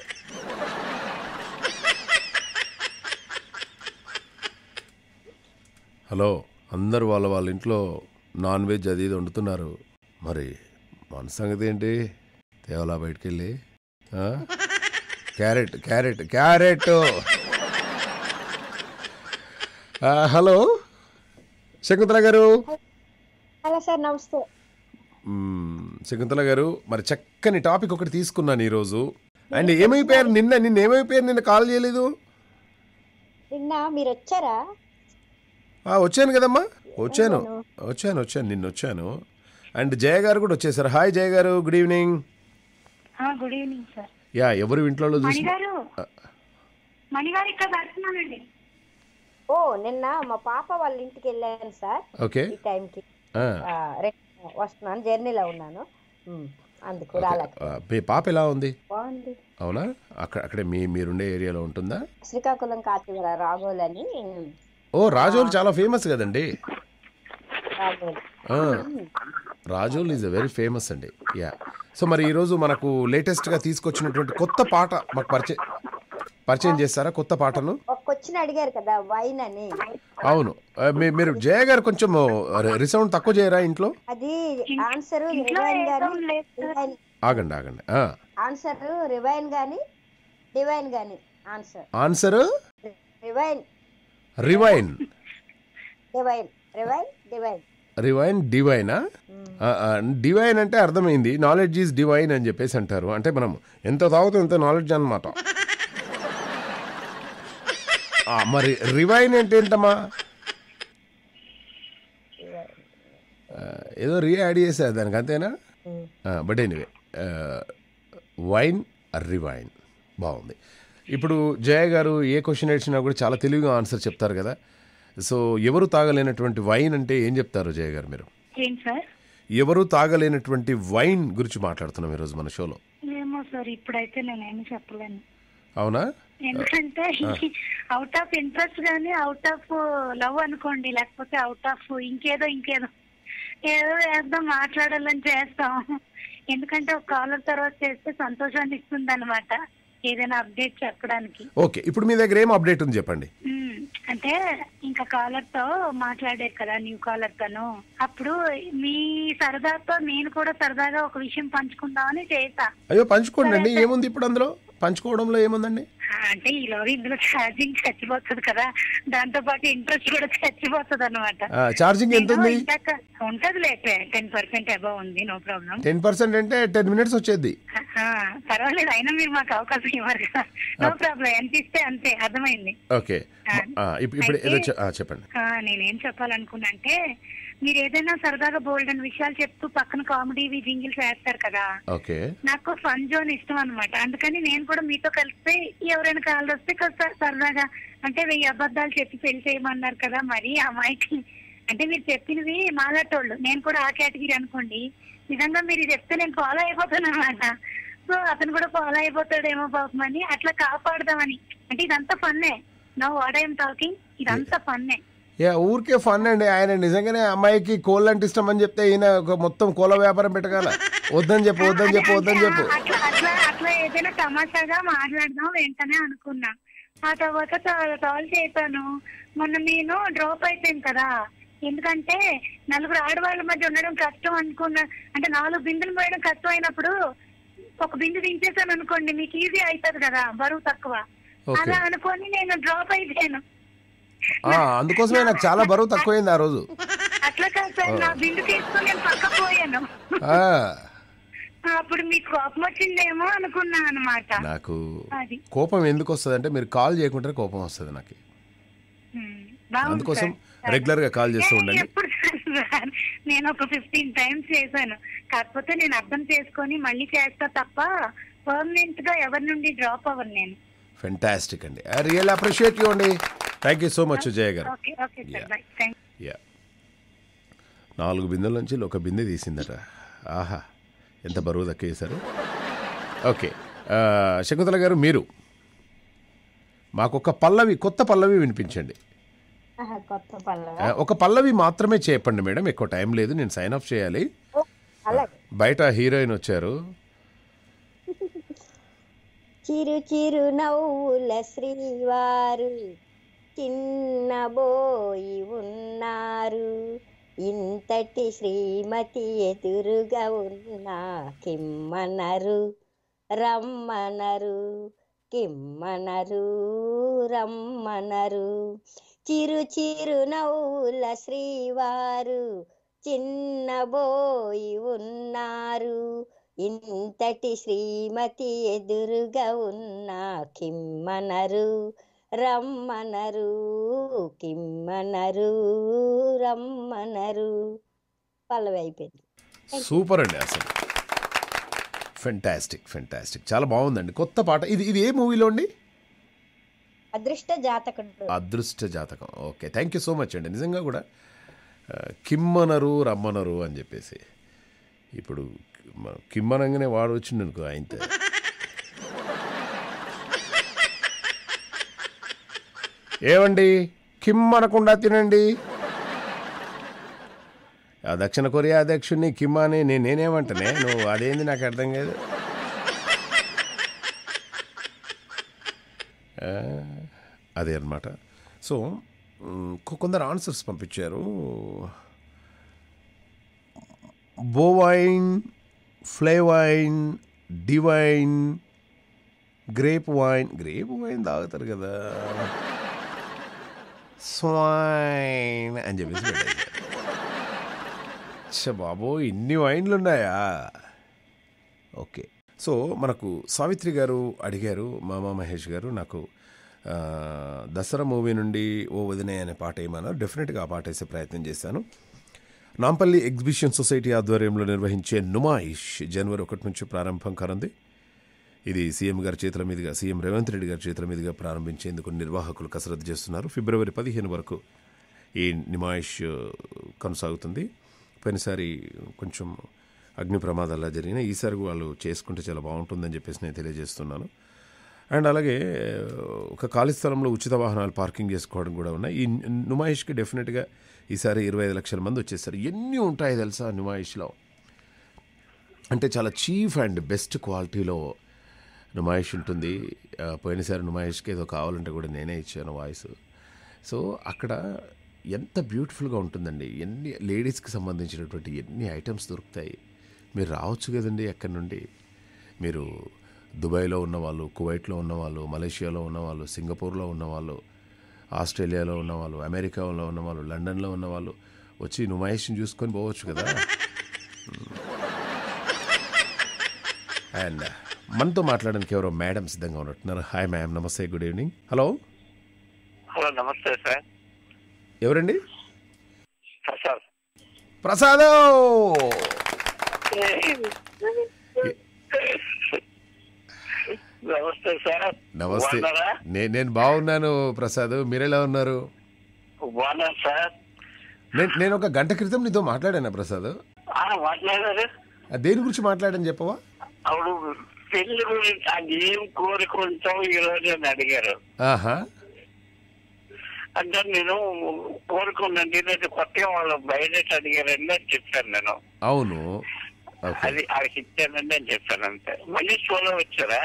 హలో అందరు వాళ్ళ వాళ్ళ ఇంట్లో నాన్ వెజ్ అది ఇది వండుతున్నారు మరి మన సంగతి ఏంటి తేవలా బయటికి వెళ్ళి ఆ? క్యారెట్ క్యారెట్ క్యారెట్ ఆ, హలో శకుంతల గారు హలో సార్ నమస్తే మ్మ్. శకుంతల గారు మరి చక్కని టాపిక్ ఒకటి తీసుకున్నాను ఈరోజు అండ్ ఏమైపోయారు నిన్న నిన్న ఏమైపోయారు నిన్న కాల్ చేయలేదు నిన్న మీరు వచ్చారా ఆ, వచ్చాను కదమ్మా వచ్చాను వచ్చాను వచ్చాను నిన్న వచ్చాను అండ్ జయ గారు కూడా వచ్చేసారు హాయ్ జయ గారు good evening good evening sir yeah ఎవరు ఇంట్లో చూసి మణిగారు మణిగారు ఇక్కడ పెడుతున్నానండి ఓ నిన్న మా పాప వాళ్ళ ఇంటికి వెళ్ళాను సార్ ఓకే ఈ టైంకి ఆ, ఆ, రే- వస్తున్నాను జర్నీలో ఉన్నాను ఉమ్, అందుకు రాలేక ఆ, మీ పాప ఎలా ఉంది బాగుంది అవునా అక్కడ అక్కడే మీ మీరుండే ఏరియాలో ఉంటుందా శ్రీకాకుళం కాకినాడ రాఘోల్ అని ఓ రాజోల్ చాలా ఫేమస్ కదండి రాఘోల్ ఆ, Razole is a very famous అండి యా సో మరి ఈరోజు మనకు లేటెస్ట్గా తీసుకొచ్చినటువంటి కొత్త పాట మాకు పరిచయం పరిచయం చేస్తారా కొత్త పాటను ఒక క్వశ్చన్ అడిగారు కదా వైన్ అని అవును ఆ, మీ- మీరు జయ గారు కొంచెం రిసౌండ్ తక్కువ చేయరా ఇంట్లో అది ఆన్సర్ ఇంట్లో రివైన్ ఏదో గాని లేదు. డివైన్ ఆగండి ఆగండి ఆ, ఆన్సర్ రివైన్ గాని డివైన్ గాని answer answer ravine ravine divine ravine divine ravine డివైనా డివైన్ అంటే అర్థమైంది నాలెడ్జ్ ఈజ్ డివైన్ అని చెప్పేసి అంటారు అంటే మనం ఎంత తాగుతాం ఎంత నాలెడ్జ్ అనమాట మరి రివైన్ అంటే ఏంటమ్మా ఆ, ఏదో రీ యాడ్ చేశారు దానికి అంతేనా బట్ ఎనీవే వైన్ రివైన్ బాగుంది ఇప్పుడు జయ గారు ఏ క్వశ్చన్ ఇచ్చినా కూడా చాలా తెలివిగా ఆన్సర్ చెప్తారు కదా సో ఎవరు తాగలేనటువంటి వైన్ అంటే ఏం చెప్తారు జయ గారు మీరు ఏంటి సార్ ఎవరు తాగలేనటువంటి వైన్ గురించి మాట్లాడుతున్నాం ఈరోజు మన షోలో ఏమో సార్ ఇప్పుడైతే నేనేమి చెప్పలేను అవునా ఎందుకంటే అవుట్ ఆఫ్ ఇంట్రెస్ట్ గానీ అవుట్ ఆఫ్ లవ్ అనుకోండి లేకపోతే అవుట్ ఆఫ్ ఇంకేదో ఇంకేదో ఏదో వేద్దాం మాట్లాడాలని చేస్తాం ఎందుకంటే ఒక కాలర్ తర్వాత చేస్తే సంతోషాన్ని ఇస్తుంది అనమాట ఏదైనా అప్డేట్ చెప్పడానికి ఓకే ఇప్పుడు మీ దగ్గర ఏం అప్డేట్ ఉంది చెప్పండి ఉమ్, అంటే ఇంకా కాలర్ తో మాట్లాడారు కదా న్యూ కాలర్ తను అప్పుడు మీ సరదాతో నేను కూడా సరదాగా ఒక విషయం పంచుకుందామని చేసా అయ్యో పంచుకోండి అండి ఏముంది ఇప్పుడు అందులో పంచుకోవడంలో ఏముందండి అంటే ఈలోగా ఇందులో ఛార్జింగ్ చచ్చిపోతుంది కదా దాంతో పాటు ఇంట్రెస్ట్ కూడా చచ్చిపోతుంది అనమాట ఛార్జింగ్ ఎంత ఉంది ఉంటదిలే టెన్ పర్సెంట్ అబౌవ్ ఉంది నో ప్రాబ్లం టెన్ పర్సెంట్ అంటే టెన్ మినిట్స్ వచ్చేది పర్వాలేదు అయినా మీరు మాకు అవకాశం ఇవ్వరు కదా నో ప్రాబ్లం ఎంత ఇస్తే అంతే అర్థమైంది ఓకే ఆ, ఇప్- ఇప్పుడు ఏదో చె- ఆ, చెప్పండి ఆ, నేనేం చెప్పాలనుకున్నా అంటే మీరు ఏదైనా సరదాగా బోల్డ్ అని విషయాలు చెప్తూ పక్కన కామెడీ జింగిల్స్ వేస్తారు కదా ఓకే నాకు ఫన్ జోన్ ఇష్టం అనమాట అందుకని నేను కూడా మీతో కలిస్తే ఎవరైనా కాల్ వస్తే కాస్త సరదాగా అంటే వెయ్యి అబద్ధాలు చెప్పి పెళ్లి చేయమన్నారు కదా మరి ఆ అమ్మాయికి అంటే మీరు చెప్పినవి మాలాటోళ్ళు నేను కూడా ఆ కేటగిరీ అనుకోండి నిజంగా మీరు చెప్తే నేను ఫాలో అయిపోతాను అనమాట సో అతను కూడా ఫాలో అయిపోతాడేమో పాపం అని అట్లా కాపాడదామని అంటే ఇదంతా ఫన్నే నో వాట్ ఐఎమ్ టాకింగ్ ఇదంతా ఫన్నే యా ఊరికే ఫన్ అండి ఆయన నిజంగానే అమ్మాయికి కోళ్ళు అంటే ఇష్టం అని చెప్తే ఈయన ఒక మొత్తం కోళ్ళ వ్యాపారం పెట్టగల వద్దని చెప్పు వద్దని చెప్పు వద్దని చెప్పు అట్లా అట్లా అట్లా ఏదైనా తమాషాగా మాట్లాడదాం వెంటనే అనుకున్నా ఆ తర్వాత కాల్ చేశాను మొన్న నేను డ్రాప్ అయిపోయింది కదా ఎందుకంటే నలుగురు ఆడవాళ్ళ మధ్య ఉండడం కష్టం అనుకున్నా అంటే నాలుగు బిందులు పోయడం కష్టం అయినప్పుడు ఒక బిందు దించేసాను అనుకోండి మీకు ఈజీ అవుతుంది కదా బరువు తక్కువ ఓకే అలా అనుకొని నేను డ్రాప్ అయిపోయాను ఆ, అందుకోసమే నాకు చాలా బరువు తక్కువైంది ఆ రోజు అట్లా కాదు సార్ నా బిందు తీసుకొని నేను పక్క పోయాను ఆ, అప్పుడు మీకు కోపం వచ్చిందేమో అనుకున్నా అనమాట నాకు అది కోపం ఎందుకు వస్తుంది అంటే మీరు కాల్ చేయకుంటే కోపం వస్తుంది నాకు ఉమ్, బాగుంది అందుకోసం సార్. రెగ్యులర్ గా కాల్ చేస్తూ ఏ, ఉండండి ఎప్పుడు సార్ నేను ఒక ఫిఫ్టీన్ టైమ్స్ చేశాను కాకపోతే నేను అర్థం చేసుకొని మళ్ళీ చేస్తా తప్ప పర్మనెంట్ గా ఎవరి నుండి డ్రాప్ అవ్వను నేను ఫెంటాస్టిక్ అండి ఐ రియల్ అప్రిషియేట్ యూ అండి thank you so much Jaya గారు okay okay sir Yeah. Bye thank yeah నాలుగు బిందెల నుంచి ఒక బిందె తీసిందట ఆహా ఎంత బరువు దక్కేశారు ఓకే ఆ, శకుంతల గారు మీరు మాకు ఒక పల్లవి కొత్త పల్లవి వినిపించండి ఆహా, కొత్త పల్లవ ఆ, ఒక పల్లవి మాత్రమే చెప్పండి మేడం ఎక్కువ టైం లేదు నేను సైన్ ఆఫ్ చేయాలి అలాగే బయట హీరోయిన్ వచ్చారు చిరు చిరు నవ్వుల శ్రీవారు చిన్నబోయి ఉన్నారు ఇంతటి శ్రీమతి ఎదురుగా ఉన్న కిమ్మనరు రమ్మనరు కిమ్మనరు రమ్మనరు చిరు చిరు నవ్వుల శ్రీవారు చిన్నబోయి ఉన్నారు ఇంతటి శ్రీమతి ఎదురుగా ఉన్న కిమ్మనరు రమ్మనరు కిమ్మనరు రమ్మనరు పల్లవి అయిపోయింది సూపర్ అండి అసలు ఫెంటాస్టిక్ ఫెంటాస్టిక్ చాలా బాగుందండి కొత్త పాట ఇది ఇది ఏ మూవీలో అండి అదృష్ట జాతకుడు అదృష్ట జాతకం okay thank you so much అండి నిజంగా కూడా ఆ, కిమ్మనరు రమ్మనరు అని చెప్పేసి ఇప్పుడు మ- కిమ్మనంగానే వాడు వచ్చిండు అనుకో ఆయనతో ఏమండి కిమ్మనకుండా తినండి ఆ దక్షిణ కొరియా అధ్యక్షుడిని కిమ్ అని నేను నేనేమంటానే నువ్వు అదేంది నాకు అర్థం కాదు ఆ, అదే అన్నమాట సో మ్, కొ- కొందరు ఆన్సర్స్ పంపించారు బోవైన్ ఫ్లేవైన్ divine grape wine grape wine తాగుతారు కదా స్వైన్ అని చెప్పేసి పెట్టేశారు. ఛ బాబో ఇన్ని వైన్లు ఉన్నాయా ఓకే సో మనకు సావిత్రి గారు అడిగారు మామా మహేష్ గారు నాకు ఆ, దసరా మూవీ నుండి ఓ వదినే అనే పాట ఏమన్నా డెఫినెట్గా ఆ పాట వేసే ప్రయత్నం చేశాను నాంపల్లి ఎగ్జిబిషన్ సొసైటీ ఆధ్వర్యంలో నిర్వహించే నుమాయిష్ జనవరి ఒకటి నుంచి ప్రారంభం కానుంది ఇది సీఎం గారి చేతుల మీదుగా సీఎం రేవంత్ రెడ్డి గారి చేతుల మీదుగా ప్రారంభించేందుకు నిర్వాహకులు కసరత్తు చేస్తున్నారు ఫిబ్రవరి పదిహేను వరకు ఈ నిమాయిష్ కొనసాగుతుంది పోయినసారి కొంచెం అగ్ని ప్రమాదాలు జరిగినాయి ఈసారి వాళ్ళు చేసుకుంటే చాలా బాగుంటుందని చెప్పేసి నేను తెలియజేస్తున్నాను అండ్ అలాగే ఒక ఖాళీ స్థలంలో ఉచిత వాహనాలు పార్కింగ్ చేసుకోవడం కూడా ఉన్నాయి ఈ నుమాయిష్కి డెఫినెట్గా ఈసారి ఇరవై ఐదు లక్షల మంది వచ్చేసారు ఎన్ని ఉంటాయి తెలుసా నుమాయిష్లో అంటే చాలా చీఫ్ అండ్ బెస్ట్ క్వాలిటీలో నుమాయిష్ ఉంటుంది ఆ, పోయినసారి నుమాయిష్కి ఏదో కావాలంటే కూడా నేనే ఇచ్చాను వాయిస్ సో అక్కడ ఎంత బ్యూటిఫుల్గా ఉంటుందండి ఎన్ని లేడీస్కి సంబంధించినటువంటి ఎన్ని ఐటమ్స్ దొరుకుతాయి మీరు రావచ్చు కదండి అక్కడి నుండి మీరు దుబాయ్లో ఉన్నవాళ్ళు కువైట్లో ఉన్నవాళ్ళు మలేషియాలో ఉన్నవాళ్ళు సింగపూర్లో ఉన్నవాళ్ళు ఆస్ట్రేలియాలో ఉన్నవాళ్ళు అమెరికాలో ఉన్నవాళ్ళు లండన్లో ఉన్నవాళ్ళు వచ్చి నువ్వు మహేష్ని చూసుకొని పోవచ్చు కదా అండ్ మనతో మాట్లాడడానికి ఎవరో మేడం సిద్ధంగా ఉన్నట్టున్నారు హాయ్ మ్యామ్ నమస్తే గుడ్ ఈవినింగ్ హలో హలో నమస్తే సార్ ఎవరండి ప్రసాద్ ప్రసాద్ నమస్తే సార్ నమస్తే బాగున్నారా? నే- నేను బాగున్నాను ప్రసాద్ మీరెలా ఉన్నారు బాగున్నాను సార్ నేను నేను ఒక గంట క్రితం నీతో మాట్లాడాను ప్రసాద్ ఆ, మాట్లాడారు ఆ, దేని గురించి మాట్లాడని చెప్పవా అప్పుడు పెళ్లి గురించి అది ఏం కోరుకుంటావు ఈ రోజు అని అడిగారు ఆహా అంటే నేను కోరుకున్నాను నేనైతే కొత్తగా వాళ్ళు బయట అడిగారండి అని చెప్పాను నేను అవును ఓకే అది వాళ్ళకి ఇచ్చానండి అని చెప్పాను అంతే మళ్ళీ షోలో వచ్చారా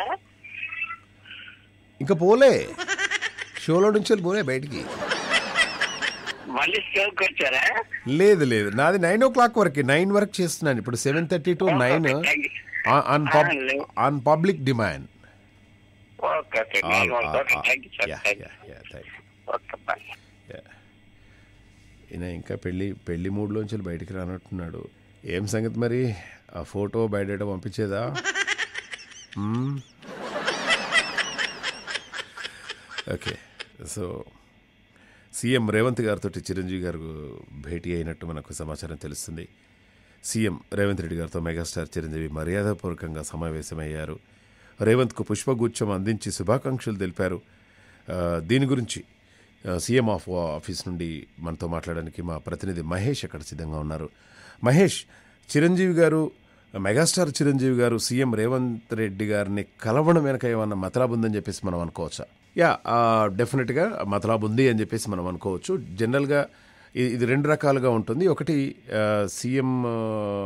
ఇంకా పోలే షోలో నుంచి వెళ్ళి పోలే బయటికి మళ్ళీ షోకి వచ్చారా లేదు లేదు నాది నైన్ ఓ క్లాక్ వరకు నైన్ వరకు చేస్తున్నాను ఇప్పుడు seven thirty to nine on on public demand okay okay okay thank you sir thank you okay bye ఈయన ఇంకా పెళ్లి పెళ్లి మూడ్లోంచి వెళ్ళి బయటికి రానట్టున్నాడు ఏం సంగతి మరి ఆ ఫోటో బయట పంపించేదా మ్మ్. ఓకే సో సీఎం రేవంత్ గారితో చిరంజీవి గారు భేటీ అయినట్టు మనకు సమాచారం తెలుస్తుంది సీఎం రేవంత్ రెడ్డి గారితో మెగాస్టార్ చిరంజీవి మర్యాదపూర్వకంగా సమావేశమయ్యారు రేవంత్కు పుష్పగుచ్చం అందించి శుభాకాంక్షలు తెలిపారు ఆ, దీని గురించి ఆ, సీఎం ఆఫ్ ఆఫీస్ నుండి మనతో మాట్లాడడానికి మా ప్రతినిధి మహేష్ అక్కడ సిద్ధంగా ఉన్నారు మహేష్ చిరంజీవి గారు మెగాస్టార్ చిరంజీవి గారు సీఎం రేవంత్ రెడ్డి గారిని కలవడం వెనక ఏమన్నా మతలాబ్ ఉందని చెప్పేసి మనం అనుకోవచ్చా యా డెఫినెట్గా మతలాబ్ ఉంది అని చెప్పేసి మనం అనుకోవచ్చు జనరల్గా ఇ- ఇది రెండు రకాలుగా ఉంటుంది ఒకటి ఆ, సీఎం ఆ,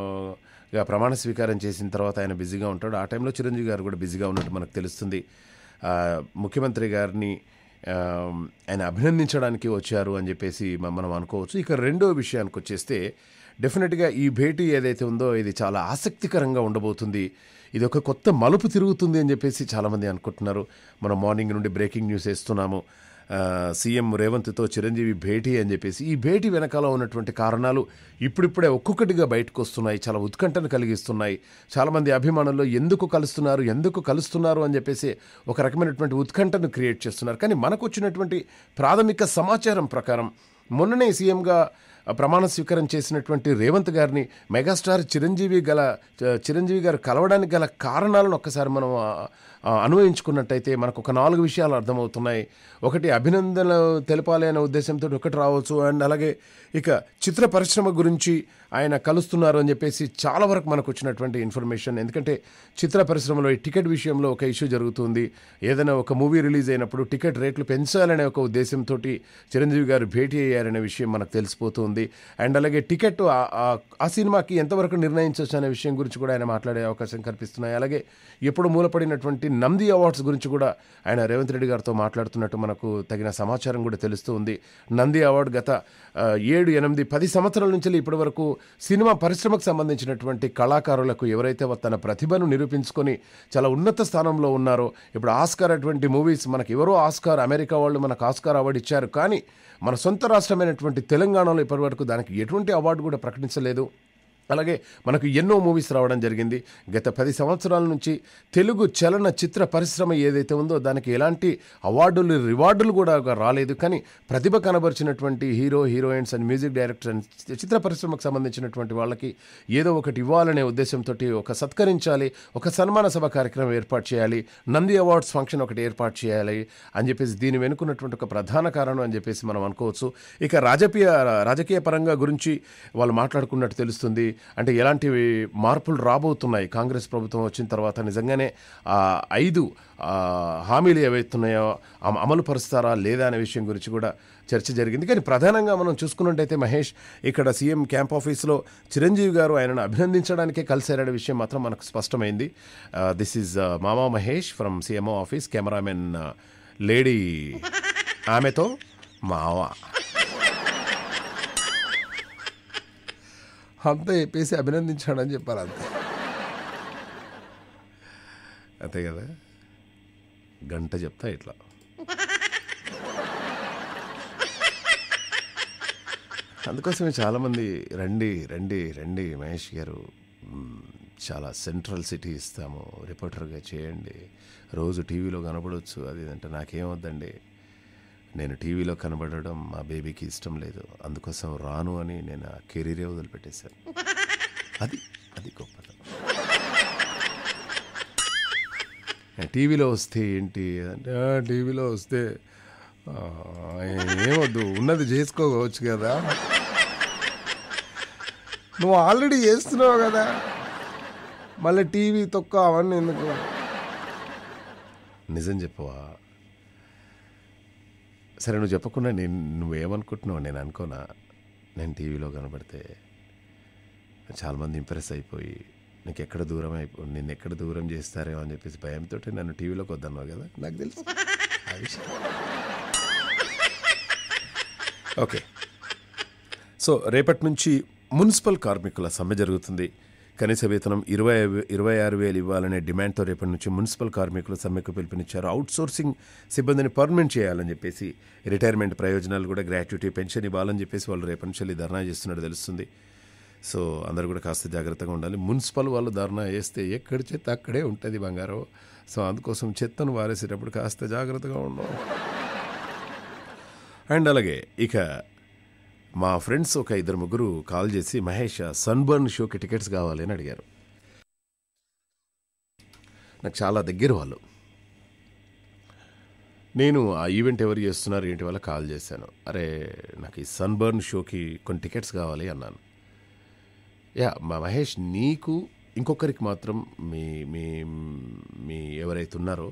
గా ప్రమాణ స్వీకారం చేసిన తర్వాత ఆయన బిజీగా ఉంటాడు ఆ టైంలో చిరంజీవి గారు కూడా బిజీగా ఉన్నట్టు మనకు తెలుస్తుంది ఆ, ముఖ్యమంత్రి గారిని ఆ, ఆయన అభినందించడానికి వచ్చారు అని చెప్పేసి మ- మనం అనుకోవచ్చు ఇక రెండో విషయానికి వచ్చేస్తే డెఫినెట్గా ఈ భేటీ ఏదైతే ఉందో ఇది చాలా ఆసక్తికరంగా ఉండబోతుంది ఇది ఒక కొత్త మలుపు తిరుగుతుంది అని చెప్పేసి చాలామంది అనుకుంటున్నారు మనం మార్నింగ్ నుండి బ్రేకింగ్ న్యూస్ వేస్తున్నాము ఆ, సీఎం రేవంత్తో చిరంజీవి భేటీ అని చెప్పేసి ఈ భేటీ వెనకాల ఉన్నటువంటి కారణాలు ఇప్పుడిప్పుడే ఒక్కొక్కటిగా బయటకు వస్తున్నాయి చాలా ఉత్కంఠను కలిగిస్తున్నాయి చాలామంది అభిమానుల్లో ఎందుకు కలుస్తున్నారు ఎందుకు కలుస్తున్నారు అని చెప్పేసి ఒక రకమైనటువంటి ఉత్కంఠను క్రియేట్ చేస్తున్నారు కానీ మనకు వచ్చినటువంటి ప్రాథమిక సమాచారం ప్రకారం మొన్ననే సీఎంగా ప్రమాణ స్వీకారం చేసినటువంటి రేవంత్ గారిని మెగాస్టార్ చిరంజీవి గల చ- చిరంజీవి గారు కలవడానికి గల కారణాలను ఒక్కసారి మనం ఆ, ఆ, అన్వయించుకున్నట్టయితే మనకు ఒక నాలుగు విషయాలు అర్థమవుతున్నాయి ఒకటి అభినందనలు తెలపాలి అనే ఉద్దేశంతో ఒకటి రావచ్చు అండ్ అలాగే ఇక చిత్ర పరిశ్రమ గురించి ఆయన కలుస్తున్నారు అని చెప్పేసి చాలా వరకు మనకు వచ్చినటువంటి ఇన్ఫర్మేషన్ ఎందుకంటే చిత్ర పరిశ్రమలో ఈ టికెట్ విషయంలో ఒక ఇష్యూ జరుగుతుంది ఏదైనా ఒక మూవీ రిలీజ్ అయినప్పుడు టికెట్ రేట్లు పెంచాలనే ఒక ఉద్దేశంతో చిరంజీవి గారు భేటీ అయ్యారనే విషయం మనకు తెలిసిపోతుంది అండ్ అలాగే టికెట్ ఆ- ఆ- ఆ సినిమాకి ఎంతవరకు నిర్ణయించవచ్చు అనే విషయం గురించి కూడా ఆయన మాట్లాడే అవకాశం కనిపిస్తున్నాయి అలాగే ఎప్పుడు మూలపడినటువంటి నంది అవార్డ్స్ గురించి కూడా ఆయన రేవంత్ రెడ్డి గారితో మాట్లాడుతున్నట్టు మనకు తగిన సమాచారం కూడా తెలుస్తూ ఉంది నంది అవార్డు గత ఆ, ఏడు ఎనిమిది పది సంవత్సరాల నుంచి ఇప్పటి వరకు సినిమా పరిశ్రమకు సంబంధించినటువంటి కళాకారులకు ఎవరైతే తన ప్రతిభను నిరూపించుకొని చాలా ఉన్నత స్థానంలో ఉన్నారో ఇప్పుడు ఆస్కార్ అటువంటి మూవీస్ మనకి ఎవరో ఆస్కార్ అమెరికా వాళ్ళు మనకు ఆస్కార్ అవార్డు ఇచ్చారు కానీ మన సొంత రాష్ట్రమైనటువంటి తెలంగాణలో ఇప్పటివరకు దానికి ఎటువంటి అవార్డు కూడా ప్రకటించలేదు అలాగే మనకు ఎన్నో మూవీస్ రావడం జరిగింది గత పది సంవత్సరాల నుంచి తెలుగు చలన చిత్ర పరిశ్రమ ఏదైతే ఉందో దానికి ఎలాంటి అవార్డులు రివార్డులు కూడా రాలేదు కానీ ప్రతిభ కనబరిచినటువంటి hero heroines and music director and చిత్ర పరిశ్రమకు సంబంధించినటువంటి వాళ్ళకి ఏదో ఒకటి ఇవ్వాలనే ఉద్దేశంతో ఒక సత్కరించాలి ఒక సన్మాన సభ కార్యక్రమం ఏర్పాటు చేయాలి నంది అవార్డ్స్ ఫంక్షన్ ఒకటి ఏర్పాటు చేయాలి అని చెప్పేసి దీని వెనుకున్నటువంటి ఒక ప్రధాన కారణం అని చెప్పేసి మనం అనుకోవచ్చు ఇక రాజకీయ రాజకీయ పరంగా గురించి వాళ్ళు మాట్లాడుకున్నట్టు తెలుస్తుంది అంటే ఎలాంటి మార్పులు రాబోతున్నాయి కాంగ్రెస్ ప్రభుత్వం వచ్చిన తర్వాత నిజంగానే ఆ ఐదు ఆ, హామీలు ఏవైతున్నాయో అమ- అమలు పరుస్తారా లేదా అనే విషయం గురించి కూడా చర్చ జరిగింది కానీ ప్రధానంగా మనం చూసుకున్నట్టయితే మహేష్ ఇక్కడ సీఎం క్యాంప్ ఆఫీస్లో చిరంజీవి గారు ఆయనను అభినందించడానికే కలిసారనే విషయం మాత్రం మనకు స్పష్టమైంది దిస్ ఈజ్ మామా Mahesh from CMO office cameraman lady ఆమెతో మావా అంతా చెప్పేసి అభినందించాడని చెప్పారు అంతే అంతే కదా గంట చెప్తా ఇట్లా అందుకోసమే చాలామంది రండి రండి రండి మహేష్ గారు మ్, చాలా సెంట్రల్ సిటీ ఇస్తాము రిపోర్టర్గా చేయండి రోజు టీవీలో కనబడవచ్చు అది ఇది అంటే నాకేమొద్దండి నేను టీవీలో కనబడడం మా బేబీకి ఇష్టం లేదు అందుకోసం రాను అని నేను ఆ కెరీరే వదిలిపెట్టేశాను అది అది గొప్పతనం టీవీలో వస్తే ఏంటి అంటే "ఆ, టీవీలో వస్తే ఆ, ఏమొద్దు ఉన్నది చేసుకోవచ్చు కదా నువ్వు ఆల్రెడీ చేస్తున్నావు కదా మళ్ళీ టీవీ తొక్క అవన్నీ ఎందుకు నిజం చెప్పవా సరే నువ్వు చెప్పకుండా నేను నువ్వేమనుకుంటున్నావు నేను అనుకోనా నేను టీవీలో కనబడితే చాలామంది ఇంప్రెస్ అయిపోయి నీకు ఎక్కడ దూరం అయిపో నిన్ను ఎక్కడ దూరం చేస్తారేమో అని చెప్పేసి భయంతో నన్ను టీవీలోకి వద్దన్నావు కదా నాకు తెలుసు ఆ విషయం ఓకే సో రేపటి నుంచి మున్సిపల్ కార్మికుల సమ్మె జరుగుతుంది కనీస వేతనం ఇరవై ఇరవై ఆరు వేలు ఇవ్వాలనే డిమాండ్తో రేపటి నుంచి మున్సిపల్ కార్మికులు సమ్మెకు పిలుపునిచ్చారు అవుట్ సోర్సింగ్ సిబ్బందిని పర్మనెంట్ చేయాలని చెప్పేసి రిటైర్మెంట్ ప్రయోజనాలు కూడా గ్రాట్యుటీ పెన్షన్ ఇవ్వాలని చెప్పేసి వాళ్ళు రేపటి నుంచి వెళ్ళి ధర్నా చేస్తున్నట్టు తెలుస్తుంది సో అందరూ కూడా కాస్త జాగ్రత్తగా ఉండాలి మున్సిపల్ వాళ్ళు ధర్నా వేస్తే ఎక్కడి చెత్త అక్కడే ఉంటుంది బంగారం సో అందుకోసం చెత్తను వారేసేటప్పుడు కాస్త జాగ్రత్తగా ఉండాలి అండ్ అలాగే ఇక మా ఫ్రెండ్స్ ఒక ఇద్దరు ముగ్గురు కాల్ చేసి మహేష్ సన్బర్న్ షోకి టికెట్స్ కావాలి అని అడిగారు నాకు చాలా దగ్గర వాళ్ళు నేను ఆ ఈవెంట్ ఎవరు చేస్తున్నారు ఏంటి వల్ల కాల్ చేశాను అరే నాకు ఈ సన్బర్న్ షోకి కొన్ని టికెట్స్ కావాలి అన్నాను యా మా మహేష్ నీకు ఇంకొకరికి మాత్రం మీ మీ మీ ఎవరైతే ఉన్నారో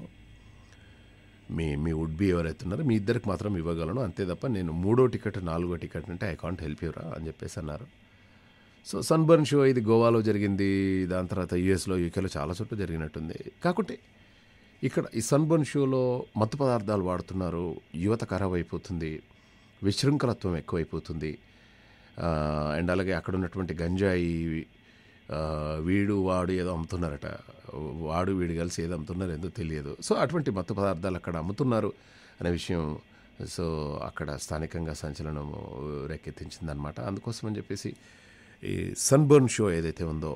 మీ మీ వుడ్ బి ఎవరైతే ఉన్నారో మీ ఇద్దరికి మాత్రం ఇవ్వగలను అంతే తప్ప నేను మూడో టికెట్ నాలుగో టికెట్ అంటే ఐ కాంట్ హెల్ప్ యూరా అని చెప్పేసి అన్నారు సో సన్బర్న్ షో ఇది గోవాలో జరిగింది దాని తర్వాత యూఎస్లో యూకేలో చాలా చోట్ల జరిగినట్టుంది కాకుంటే ఇక్కడ ఈ సన్బర్న్ షోలో మత్తు పదార్థాలు వాడుతున్నారు యువత ఖరాబ్ అయిపోతుంది విశృంఖలత్వం ఎక్కువైపోతుంది ఆ, అండ్ అలాగే అక్కడ ఉన్నటువంటి గంజాయి ఆ, వీడు వాడు ఏదో అమ్ముతున్నారట వాడు వీడు కలిసి ఏదో అమ్ముతున్నారు ఏదో తెలియదు సో అటువంటి మత్తు పదార్థాలు అక్కడ అమ్ముతున్నారు అనే విషయం సో అక్కడ స్థానికంగా సంచలనం రేకెత్తించిందనమాట అందుకోసం అని చెప్పేసి ఈ సన్బర్న్ షో ఏదైతే ఉందో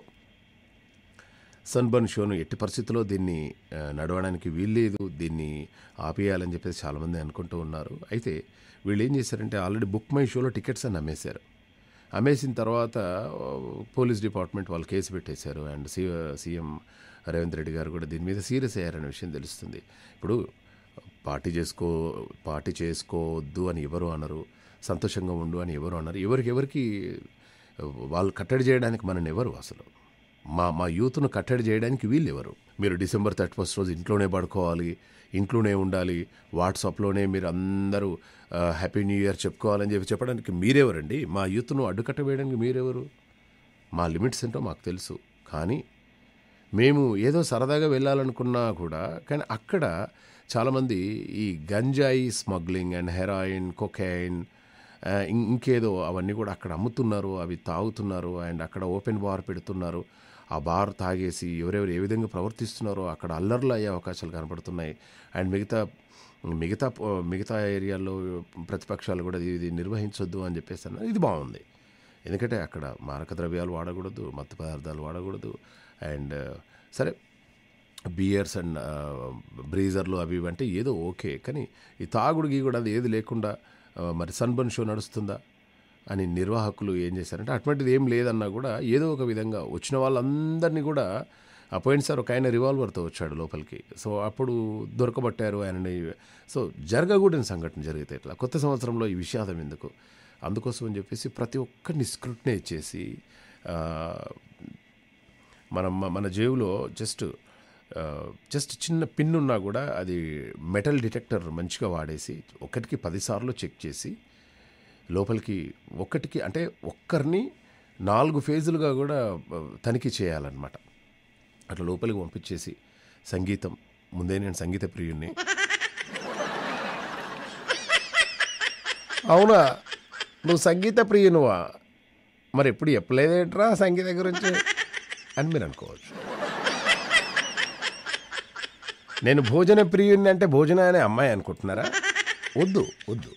సన్బర్న్ షోను ఎట్టి పరిస్థితుల్లో దీన్ని ఆ, నడవడానికి వీల్లేదు దీన్ని ఆపేయాలని చెప్పేసి చాలామంది అనుకుంటూ ఉన్నారు అయితే వీళ్ళు ఏం చేశారంటే ఆల్రెడీ బుక్ మై షోలో టికెట్స్ అని అమ్మేశారు అమ్మేసిన తర్వాత ఆ, పోలీస్ డిపార్ట్మెంట్ వాళ్ళు కేసు పెట్టేశారు అండ్ సి సీఎం రేవంత్ రెడ్డి గారు కూడా దీని మీద సీరియస్ అయ్యారనే విషయం తెలుస్తుంది ఇప్పుడు పార్టీ చేసుకో పార్టీ చేసుకోవద్దు అని ఎవరు అనరు సంతోషంగా ఉండు అని ఎవరు అన్నారు ఎవరికి ఎవరికి వాళ్ళు కట్టడి చేయడానికి మనని ఎవరు అసలు మా మా యూత్ను కట్టడి చేయడానికి వీళ్ళు ఎవరు మీరు డిసెంబర్ థర్టీ ఫస్ట్ రోజు ఇంట్లోనే పడుకోవాలి ఇంట్లోనే ఉండాలి వాట్సాప్లోనే మీరు అందరూ ఆ, హ్యాపీ న్యూ ఇయర్ చెప్పుకోవాలని చెప్పి చెప్పడానికి మీరెవరండి మా యూత్ను అడ్డుకట్ట వేయడానికి మీరెవరు మా లిమిట్స్ ఏంటో మాకు తెలుసు కానీ మేము ఏదో సరదాగా వెళ్ళాలనుకున్నా కూడా కానీ అక్కడ చాలామంది ఈ గంజాయి స్మగ్లింగ్ అండ్ హెరాయిన్ కొకైన్ ఆ, ఇం- ఇంకేదో అవన్నీ కూడా అక్కడ అమ్ముతున్నారు అవి తాగుతున్నారు అండ్ అక్కడ ఓపెన్ బార్ పెడుతున్నారు ఆ బార్ తాగేసి ఎవరెవరు ఏ విధంగా ప్రవర్తిస్తున్నారో అక్కడ అల్లర్లు అయ్యే అవకాశాలు కనపడుతున్నాయి అండ్ మిగతా మిగతా మిగతా ఏరియాల్లో ప్రతిపక్షాలు కూడా ఇది నిర్వహించొద్దు అని చెప్పేసి అన్నారు ఇది బాగుంది ఎందుకంటే అక్కడ మారక ద్రవ్యాలు వాడకూడదు మత్తు పదార్థాలు వాడకూడదు అండ్ సరే బియర్స్ అండ్ బ్రీజర్లు అవి ఇవి అంటే ఏదో ఓకే కానీ ఈ తాగుడు గీగుడు అది ఏది లేకుండా ఆ, మరి సన్బర్న్ షో నడుస్తుందా అని నిర్వాహకులు ఏం చేశారంటే అటువంటిది ఏం లేదన్నా కూడా ఏదో ఒక విధంగా వచ్చిన వాళ్ళందరినీ కూడా అపోయింట్ సార్ ఒక ఆయన రివాల్వర్తో వచ్చాడు లోపలికి సో అప్పుడు దొరకబట్టారు ఆయనని సో జరగకూడని సంఘటన జరిగితే ఇట్లా కొత్త సంవత్సరంలో ఈ విషాదం ఎందుకు అందుకోసం అని చెప్పేసి ప్రతి ఒక్కరిని స్క్రూట్నే చేసి ఆ, మనం మ- మన జేబులో జస్ట్ ఆ, జస్ట్ చిన్న పిన్ ఉన్నా కూడా అది మెటల్ డిటెక్టర్ మంచిగా వాడేసి ఒకటికి పదిసార్లు చెక్ చేసి లోపలికి ఒక్కటికి అంటే ఒక్కరిని నాలుగు ఫేజులుగా కూడా ఆ, తనిఖీ చేయాలన్నమాట అట్లా లోపలికి పంపించేసి సంగీతం ముందే నేను సంగీత ప్రియుణ్ణి అవునా నువ్వు సంగీత ప్రియునువా మరి ఎప్పుడు చెప్పలేదేంట్రా సంగీత గురించి అని మీరు అనుకోవచ్చు నేను భోజన ప్రియుని అంటే భోజన అనే అమ్మాయి అనుకుంటున్నారా వద్దు వద్దు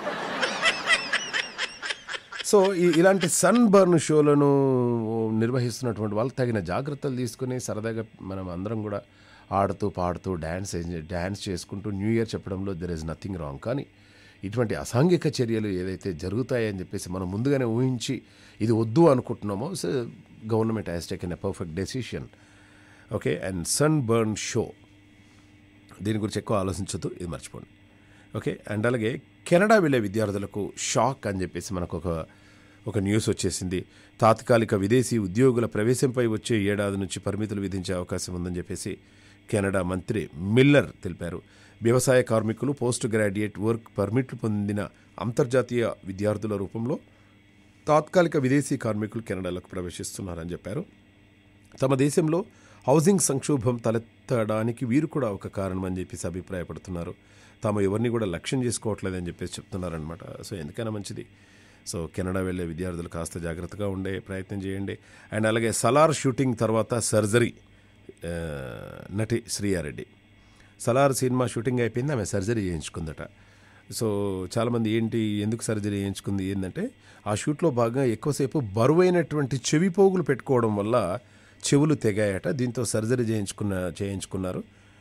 సో ఈ ఇలాంటి సన్ బర్న్ షోలను నిర్వహిస్తున్నటువంటి వాళ్ళు తగిన జాగ్రత్తలు తీసుకుని సరదాగా మనం అందరం కూడా ఆడుతూ పాడుతూ డ్యాన్స్ డ్యాన్స్ చేసుకుంటూ న్యూ ఇయర్ చెప్పడంలో దెర్ ఇస్ నథింగ్ రాంగ్ కానీ ఇటువంటి అసాంఘిక చర్యలు ఏదైతే జరుగుతాయని చెప్పేసి మనం ముందుగానే ఊహించి ఇది వద్దు అనుకుంటున్నామో so government has taken a perfect decision okay and Sunburn show దీని గురించి ఎక్కువ ఆలోచించొద్దు ఇది మర్చిపోండి ఓకే అండ్ అలాగే కెనడా వెళ్ళే విద్యార్థులకు షాక్ అని చెప్పేసి మనకు ఒక ఒక న్యూస్ వచ్చేసింది తాత్కాలిక విదేశీ ఉద్యోగుల ప్రవేశంపై వచ్చే ఏడాది నుంచి పరిమితులు విధించే అవకాశం ఉందని చెప్పేసి కెనడా మంత్రి మిల్లర్ తెలిపారు వ్యవసాయ కార్మికులు పోస్ట్ గ్రాడ్యుయేట్ వర్క్ పర్మిట్లు పొందిన అంతర్జాతీయ విద్యార్థుల రూపంలో తాత్కాలిక విదేశీ కార్మికులు కెనడాలోకి ప్రవేశిస్తున్నారని చెప్పారు తమ దేశంలో హౌసింగ్ సంక్షోభం తలెత్తడానికి వీరు కూడా ఒక కారణం అని చెప్పేసి అభిప్రాయపడుతున్నారు తాము ఎవరిని కూడా లక్ష్యం చేసుకోవట్లేదని చెప్పేసి చెప్తున్నారనమాట సో ఎందుకైనా మంచిది సో కెనడా వెళ్ళే విద్యార్థులు కాస్త జాగ్రత్తగా ఉండే ప్రయత్నం చేయండి అండ్ అలాగే సలార్ షూటింగ్ తర్వాత సర్జరీ ఆ, నటి శ్రీయారెడ్డి సలార్ సినిమా షూటింగ్ అయిపోయింది ఆమె సర్జరీ చేయించుకుందట సో చాలామంది ఏంటి ఎందుకు సర్జరీ చేయించుకుంది ఏంటంటే ఆ షూట్లో భాగంగా ఎక్కువసేపు బరువైనటువంటి చెవి పోగులు పెట్టుకోవడం వల్ల చెవులు తెగాయట దీంతో సర్జరీ చేయించుకున్న చేయించుకున్నారు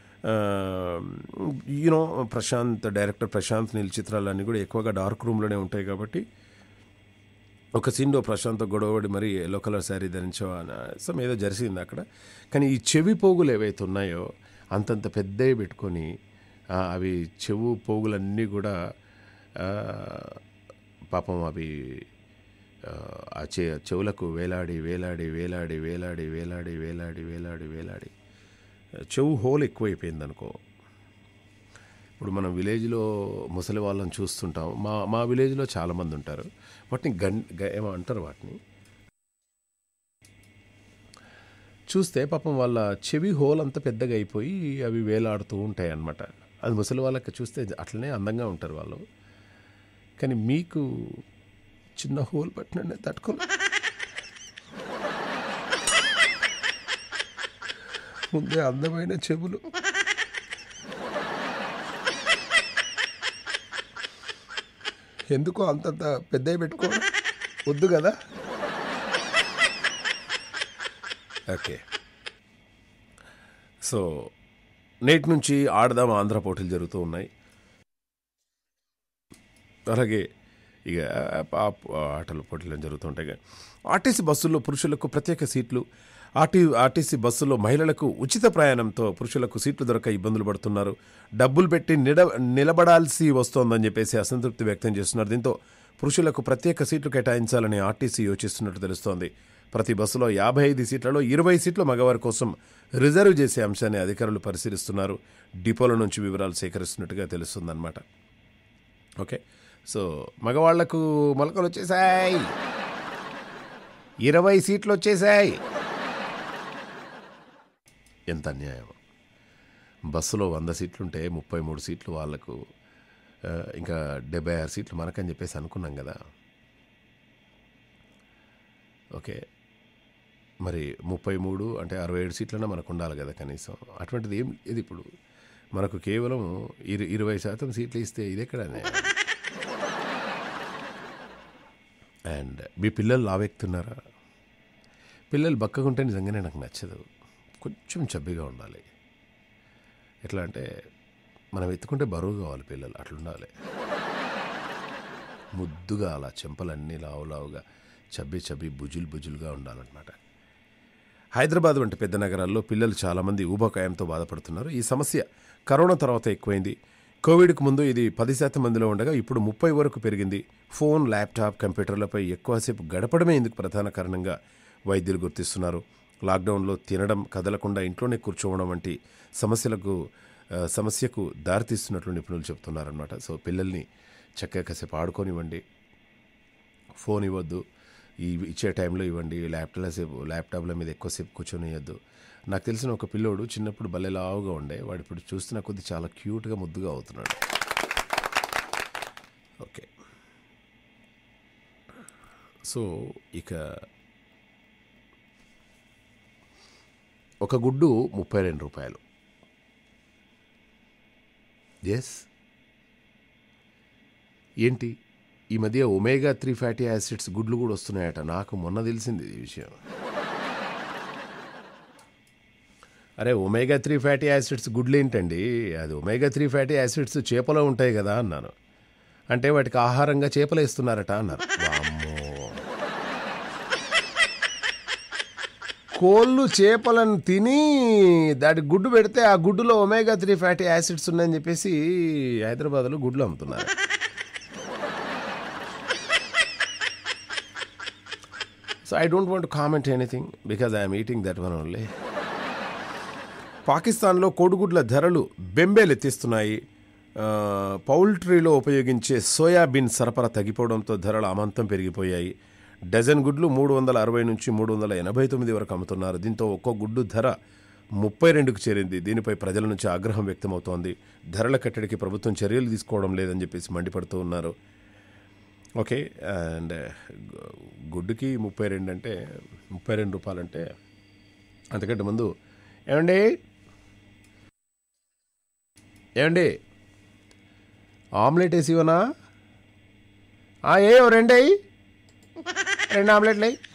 యూనో ప్రశాంత్ డైరెక్టర్ ప్రశాంత్ నీల్ చిత్రాలన్నీ కూడా ఎక్కువగా డార్క్ రూమ్లోనే ఉంటాయి కాబట్టి ఒక సీన్లో ప్రశాంత్ గొడవడి మరి ఎల్లో కలర్ శారీ ధరించో సమ్ ఏదో జరిసింది అక్కడ కానీ ఈ చెవి పోగులు ఏవైతే ఉన్నాయో అంతంత పెద్దవి పెట్టుకొని ఆ, అవి చెవు పోగులన్నీ కూడా ఆ, పాపం అవి ఆ, ఆ చె చెవులకు వేలాడి వేలాడి వేలాడి వేలాడి వేలాడి వేలాడి వేలాడి వేలాడి చెవు హోల్ ఎక్కువైపోయింది అనుకో ఇప్పుడు మనం విలేజ్లో ముసలి వాళ్ళని చూస్తుంటాం మా మా విలేజ్లో చాలామంది ఉంటారు వాటిని గన్ గ- ఏమో అంటారు వాటిని చూస్తే పాపం వాళ్ళ చెవి హోల్ అంత పెద్దగా అయిపోయి అవి వేలాడుతూ ఉంటాయి అన్నమాట అది ముసలి వాళ్ళకి చూస్తే అట్లనే అందంగా ఉంటారు వాళ్ళు కానీ మీకు చిన్న హోల్ పట్టిన తట్టుకో ముందే అందమైన చెవులు ఎందుకో అంతంత పెద్దవి పెట్టుకో వద్దు కదా ఓకే సో నేటి నుంచి ఆడదాం ఆంధ్ర పోటీలు జరుగుతూ ఉన్నాయి అలాగే ఇక ఆ- ఆ ఆటల పోటీలు జరుగుతుంటాయి కదా. ఆర్టీసీ బస్సుల్లో పురుషులకు ప్రత్యేక సీట్లు ఆర్టీ ఆర్టీసీ బస్సులో మహిళలకు ఉచిత ప్రయాణంతో పురుషులకు సీట్లు దొరక ఇబ్బందులు పడుతున్నారు డబ్బులు పెట్టి నిడ నిలబడాల్సి వస్తోందని చెప్పేసి అసంతృప్తి వ్యక్తం చేస్తున్నారు దీంతో పురుషులకు ప్రత్యేక సీట్లు కేటాయించాలని ఆర్టీసీ యోచిస్తున్నట్టు తెలుస్తోంది ప్రతి బస్సులో యాభై ఐదు సీట్లలో ఇరవై సీట్లు మగవారి కోసం రిజర్వ్ చేసే అంశాన్ని అధికారులు పరిశీలిస్తున్నారు డిపోల నుంచి వివరాలు సేకరిస్తున్నట్టుగా తెలుస్తుందన్నమాట ఓకే సో మగవాళ్లకు మొలకలు వచ్చేసాయి ఇరవై సీట్లు వచ్చేసాయి ఎంత అన్యాయం బస్సులో వంద సీట్లుంటే ముప్పై మూడు సీట్లు వాళ్ళకు ఆ, ఇంకా డెబ్బై ఆరు సీట్లు మనకని చెప్పేసి అనుకున్నాం కదా ఓకే మరి ముప్పై మూడు అంటే అరవై ఏడు సీట్లన్నా మనకు ఉండాలి కదా కనీసం అటువంటిది ఏం ఇది ఇప్పుడు మనకు కేవలం ఇరు ఇరవై శాతం సీట్లు ఇస్తే ఇది ఎక్కడనే అండ్ మీ పిల్లలు లావెక్తున్నారా పిల్లలు బక్కగుంటే నిజంగానే నాకు నచ్చదు కొంచెం చబ్బిగా ఉండాలి ఎట్లా అంటే మనం ఎత్తుకుంటే బరువు కావాలి పిల్లలు అట్లుండాలి ముద్దుగా అలా చెంపలన్నీ లావు లావుగా చబ్బి చబ్బి బుజులు బుజులుగా ఉండాలన్నమాట హైదరాబాద్ వంటి పెద్ద నగరాల్లో పిల్లలు చాలామంది ఊబకాయంతో బాధపడుతున్నారు ఈ సమస్య కరోనా తర్వాత ఎక్కువైంది కోవిడ్కు ముందు ఇది పది శాతం మందిలో ఉండగా ఇప్పుడు ముప్పై వరకు పెరిగింది ఫోన్ ల్యాప్టాప్ కంప్యూటర్లపై ఎక్కువసేపు గడపడమే ఇందుకు ప్రధాన కారణంగా వైద్యులు గుర్తిస్తున్నారు లాక్డౌన్లో తినడం కదలకుండా ఇంట్లోనే కూర్చోవడం వంటి సమస్యలకు ఆ, సమస్యకు దారితీస్తున్నట్లు నిపుణులు చెప్తున్నారనమాట సో పిల్లల్ని చక్కగా కాసేపు ఆడుకోనివ్వండి ఫోన్ ఇవ్వద్దు ఈ ఇచ్చే టైంలో ఇవ్వండి ల్యాప్టాప్ సేపు ల్యాప్టాప్ల మీద ఎక్కువసేపు కూర్చొనియద్దు నాకు తెలిసిన ఒక పిల్లోడు చిన్నప్పుడు భలే లావుగా ఉండే వాడు ఇప్పుడు చూస్తున్న కొద్ది చాలా క్యూట్గా ముద్దుగా అవుతున్నాడు ఓకే సో ఇక ఒక గుడ్డు ముప్పై రెండు రూపాయలు ఎస్ ఏంటి ఈ మధ్య ఒమేగా త్రీ ఫ్యాటీ యాసిడ్స్ గుడ్లు కూడా వస్తున్నాయట నాకు మొన్న తెలిసింది ఈ విషయం అరే ఒమేగా త్రీ ఫ్యాటీ యాసిడ్స్ గుడ్లు ఏంటండి అది ఒమేగా త్రీ ఫ్యాటీ యాసిడ్స్ చేపలో ఉంటాయి కదా అన్నాను అంటే వాటికి ఆహారంగా చేపలు వేస్తున్నారట అన్నారు వామ్మో కోళ్ళు చేపలను తిని దాటి గుడ్డు పెడితే ఆ గుడ్డులో ఒమేగా త్రీ ఫ్యాటీ యాసిడ్స్ ఉన్నాయని చెప్పేసి హైదరాబాద్లో గుడ్లు అమ్ముతున్నారు so I don't want comment anything because I'm eating that one only పాకిస్తాన్లో కోడిగుడ్ల ధరలు బెంబేలెత్తిస్తున్నాయి ఆ, పౌల్ట్రీలో ఉపయోగించే సోయాబీన్ సరఫరా తగ్గిపోవడంతో ధరలు అమాంతం పెరిగిపోయాయి డజన్ గుడ్లు మూడు వందల అరవై నుంచి మూడు వందల ఎనభై తొమ్మిది వరకు అమ్ముతున్నారు దీంతో ఒక్కో గుడ్డు ధర ముప్పై రెండుకు చేరింది దీనిపై ప్రజల నుంచి ఆగ్రహం వ్యక్తమవుతోంది ధరల కట్టడికి ప్రభుత్వం చర్యలు తీసుకోవడం లేదని చెప్పేసి మండిపడుతూ ఉన్నారు ఓకే అండ్ గుడ్డుకి ముప్పై రెండు అంటే ముప్పై రెండు రూపాయలంటే అంతకంటే ముందు ఏమండి ఏమండి ఆమ్లెట్ వేసి ఇవ్వనా ఆ, ఏ ఓ రెండు అయ్యి రెండు ఆమ్లెట్లు అయ్యి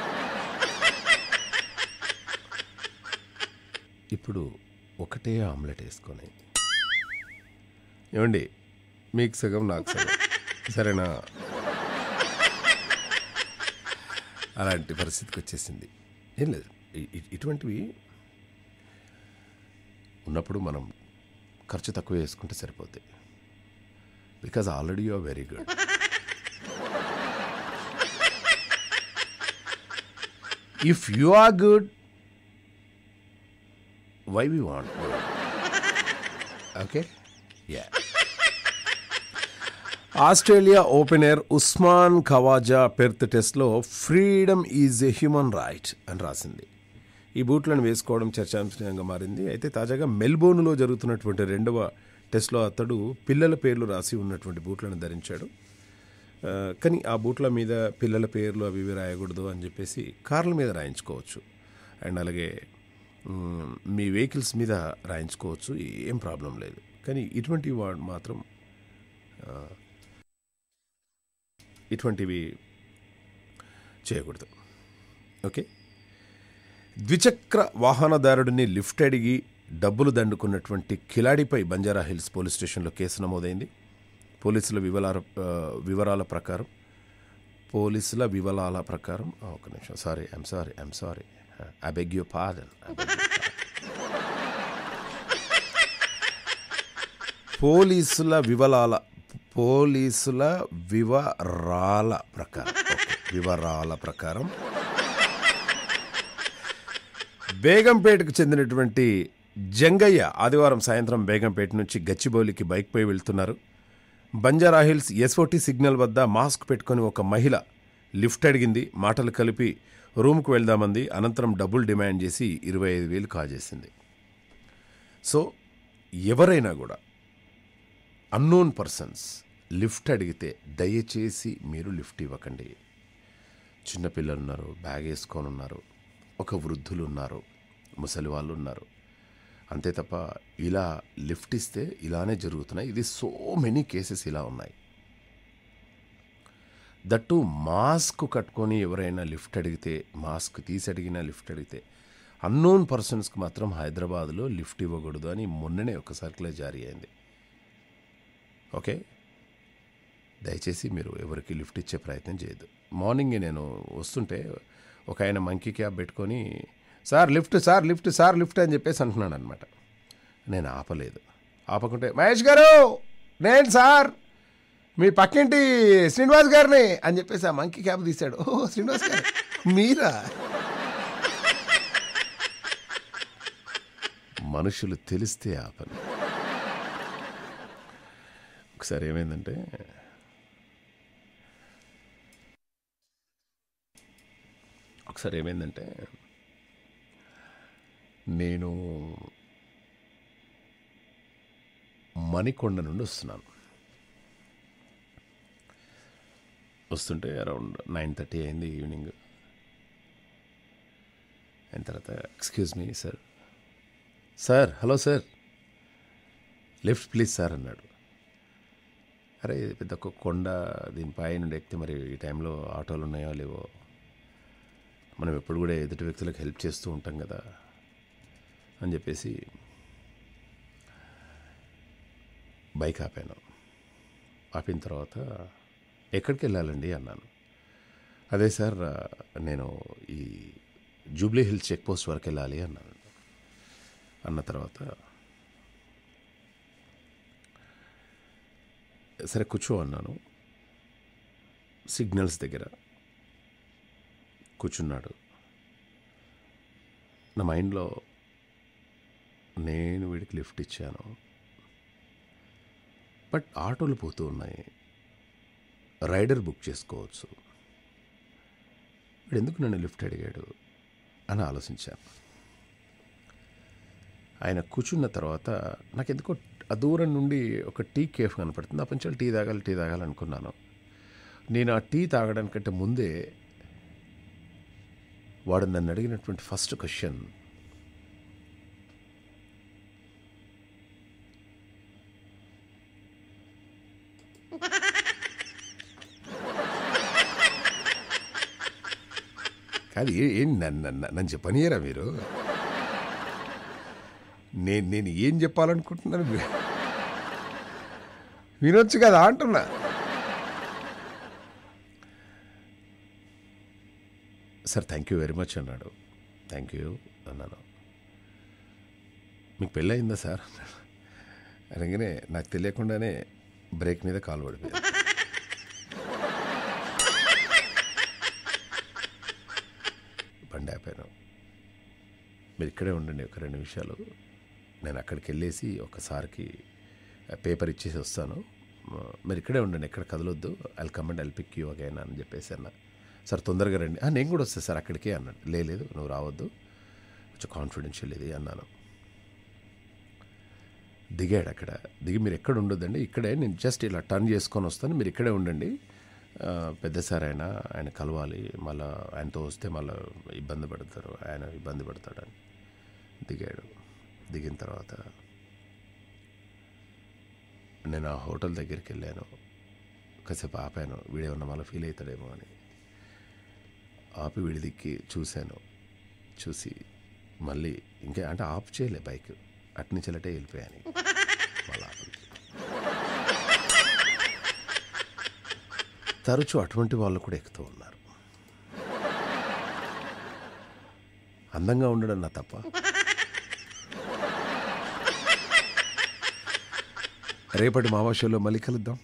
ఇప్పుడు ఒకటే ఆమ్లెట్ వేసుకొని ఏమండి మీకు సగం నాకు సగం సరేనా అలాంటి పరిస్థితికి వచ్చేసింది ఏం లేదు ఇ- ఇ- ఇటువంటివి ఉన్నప్పుడు మనం ఖర్చు తక్కువ వేసుకుంటే సరిపోతాయి because already you are very good if you are good why we want okay yeah Australia open air Usman Khawaja Perth టెస్ట్లో freedom is a human right అని రాసింది ఈ బూట్లను వేసుకోవడం చర్చాంశంగా మారింది అయితే తాజాగా మెల్బోర్న్లో జరుగుతున్నటువంటి రెండవ టెస్ట్లో అతడు పిల్లల పేర్లు రాసి ఉన్నటువంటి బూట్లను ధరించాడు ఆ, కానీ ఆ బూట్ల మీద పిల్లల పేర్లు అవి ఇవి రాయకూడదు అని చెప్పేసి కార్ల మీద రాయించుకోవచ్చు అండ్ అలాగే మ్, మీ వెహికల్స్ మీద రాయించుకోవచ్చు ఏం ప్రాబ్లం లేదు కానీ ఇటువంటి వాడు మాత్రం ఆ, ఇటువంటివి చేయకూడదు ఓకే ద్విచక్ర వాహనదారుడిని లిఫ్ట్ అడిగి డబ్బులు దండుకున్నటువంటి కిలాడిపై బంజారా హిల్స్ పోలీస్ స్టేషన్లో కేసు నమోదైంది పోలీసుల వివరాల ఆ, వివరాల ప్రకారం పోలీసుల వివరాల ప్రకారం ఆ, ఒక నిమిషం sorry I'm sorry I'm sorry I beg you pardon పోలీసుల వివరాల పోలీసుల వివరాల ప్రకారం ఓకే, వివరాల ప్రకారం బేగంపేటకు చెందినటువంటి జంగయ్య ఆదివారం సాయంత్రం బేగంపేట నుంచి గచ్చిబౌలికి బైక్పై వెళ్తున్నారు బంజారా హిల్స్ ఎస్ఓటి సిగ్నల్ వద్ద మాస్క్ పెట్టుకొని ఒక మహిళ లిఫ్ట్ అడిగింది మాటలు కలిపి రూమ్కు వెళ్దామంది అనంతరం డబ్బులు డిమాండ్ చేసి ఇరవై ఐదు వేలు కాజేసింది సో ఎవరైనా కూడా అన్నోన్ పర్సన్స్ లిఫ్ట్ అడిగితే దయచేసి మీరు లిఫ్ట్ ఇవ్వకండి చిన్నపిల్లలు ఉన్నారు బ్యాగ్ వేసుకొని ఉన్నారు ఒక వృద్ధులు ఉన్నారు ముసలి వాళ్ళు ఉన్నారు అంతే తప్ప ఇలా లిఫ్ట్ ఇస్తే ఇలానే జరుగుతున్నాయి ఇది సో మెనీ కేసెస్ ఇలా ఉన్నాయి దట్టు మాస్క్ కట్టుకొని ఎవరైనా లిఫ్ట్ అడిగితే మాస్క్ తీసి అడిగినా లిఫ్ట్ అడిగితే అన్నోన్ పర్సన్స్కి మాత్రం హైదరాబాద్లో లిఫ్ట్ ఇవ్వకూడదు అని మొన్ననే ఒక సర్కులర్ జారీ అయింది ఓకే దయచేసి మీరు ఎవరికి లిఫ్ట్ ఇచ్చే ప్రయత్నం చేయొద్దు మార్నింగ్ నేను వస్తుంటే ఒక ఆయన మంకీ క్యాబ్ పెట్టుకొని sir lift sir lift sir lift అని చెప్పేసి అంటున్నాడు అనమాట నేను ఆపలేదు ఆపకుంటే మహేష్ గారు నేను సార్ మీ పక్కింటి శ్రీనివాస్ గారిని అని చెప్పేసి ఆ మంకీ క్యాబ్ తీశాడు ఓ శ్రీనివాస్ గారు మీరా మనుషులు తెలిస్తే ఆపను ఒకసారి ఏమైందంటే ఒకసారి ఏమైందంటే నేను మణికొండ నుండి వస్తున్నాను వస్తుంటే అరౌండ్ నైన్ థర్టీ అయింది ఈవినింగ్ అయిన తర్వాత excuse me sir sir hello sir lift please sir అన్నాడు అరే ఇది పెద్ద ఒక కొండ దీనిపై నుండి ఎక్కితే మరి ఈ టైంలో ఆటోలు ఉన్నాయో లేవో మనం ఎప్పుడు కూడా ఎదుటి వ్యక్తులకు హెల్ప్ చేస్తూ ఉంటాం కదా అని చెప్పేసి బైక్ ఆపాను ఆపిన తర్వాత ఎక్కడికి వెళ్ళాలండి అన్నాను అదే సార్ నేను ఈ జూబ్లీ హిల్స్ చెక్ పోస్ట్ వరకు వెళ్ళాలి అన్నాను అన్న తర్వాత సరే కూర్చో అన్నాను సిగ్నల్స్ దగ్గర కూర్చున్నాడు నా మైండ్లో నేను వీడికి లిఫ్ట్ ఇచ్చాను బట్ ఆటోలు పోతూ ఉన్నాయి రైడర్ బుక్ చేసుకోవచ్చు వీడు ఎందుకు నన్ను లిఫ్ట్ అడిగాడు అని ఆలోచించాను ఆయన కూర్చున్న తర్వాత నాకు ఎందుకో ఆ దూరం నుండి ఒక టీ కేఫ్ కనపడుతుంది అప్పటి నుంచి టీ తాగాలి టీ తాగాలి అనుకున్నాను నేను ఆ టీ తాగడానికంటే ముందే వాడు నన్ను అడిగినటువంటి ఫస్ట్ క్వశ్చన్ కాదు ఏ- ఏం నన్ను నన్ను- నన్ను చెప్పనియరా మీరు నేను నేను ఏం చెప్పాలనుకుంటున్నాను మీ- వినొచ్చు కదా అంటున్నా sir thank you very much అన్నాడు థ్యాంక్ యూ అన్నాను మీకు పెళ్ళయిందా సార్ అన్నాడు అనగానే నాకు తెలియకుండానే బ్రేక్ మీద కాలు పడిపోయింది బండి ఆపాను మీరు ఇక్కడే ఉండండి ఒక రెండు నిమిషాలు నేను అక్కడికి వెళ్ళేసి ఒకసారికి పేపర్ ఇచ్చేసి వస్తాను మ- మీరు ఇక్కడే ఉండండి ఎక్కడ కదలొద్దు I'll come and I'll pick you again అని చెప్పేసి అన్న సార్ తొందరగా రండి "ఆ, నేను కూడా వస్తాను సార్ అక్కడికే అన్నాడు "లే, లేదు నువ్వు రావద్దు కొంచెం కాన్ఫిడెన్షియల్ ఇది అన్నాను దిగాడు అక్కడ దిగి మీరు ఎక్కడ ఉండొద్దండి ఇక్కడే నేను జస్ట్ ఇలా టర్న్ చేసుకొని వస్తాను మీరు ఇక్కడే ఉండండి ఆ, పెద్ద సార్ ఆయన ఆయన కలవాలి మళ్ళా ఆయనతో వస్తే మళ్ళీ ఇబ్బంది పడతారు ఆయన ఇబ్బంది పడతాడని దిగాడు దిగిన తర్వాత నేను ఆ హోటల్ దగ్గరికి వెళ్ళాను కాసేపు ఆపాను వీడేమన్నా మళ్ళీ ఫీల్ అవుతాడేమో అని ఆపి వీడి దిక్కి చూశాను చూసి మళ్ళీ ఇంకా అంటే ఆఫ్ చేయలే బైక్ అట్నుంచి వెళ్ళటే వెళ్ళిపోయాను మళ్ళీ ఆపలేదు. తరచూ అటువంటి వాళ్ళు కూడా ఎక్కుతూ ఉన్నారు అందంగా ఉండడం నా తప్ప రేపటి మావా షోలో మళ్ళీ కలుద్దాం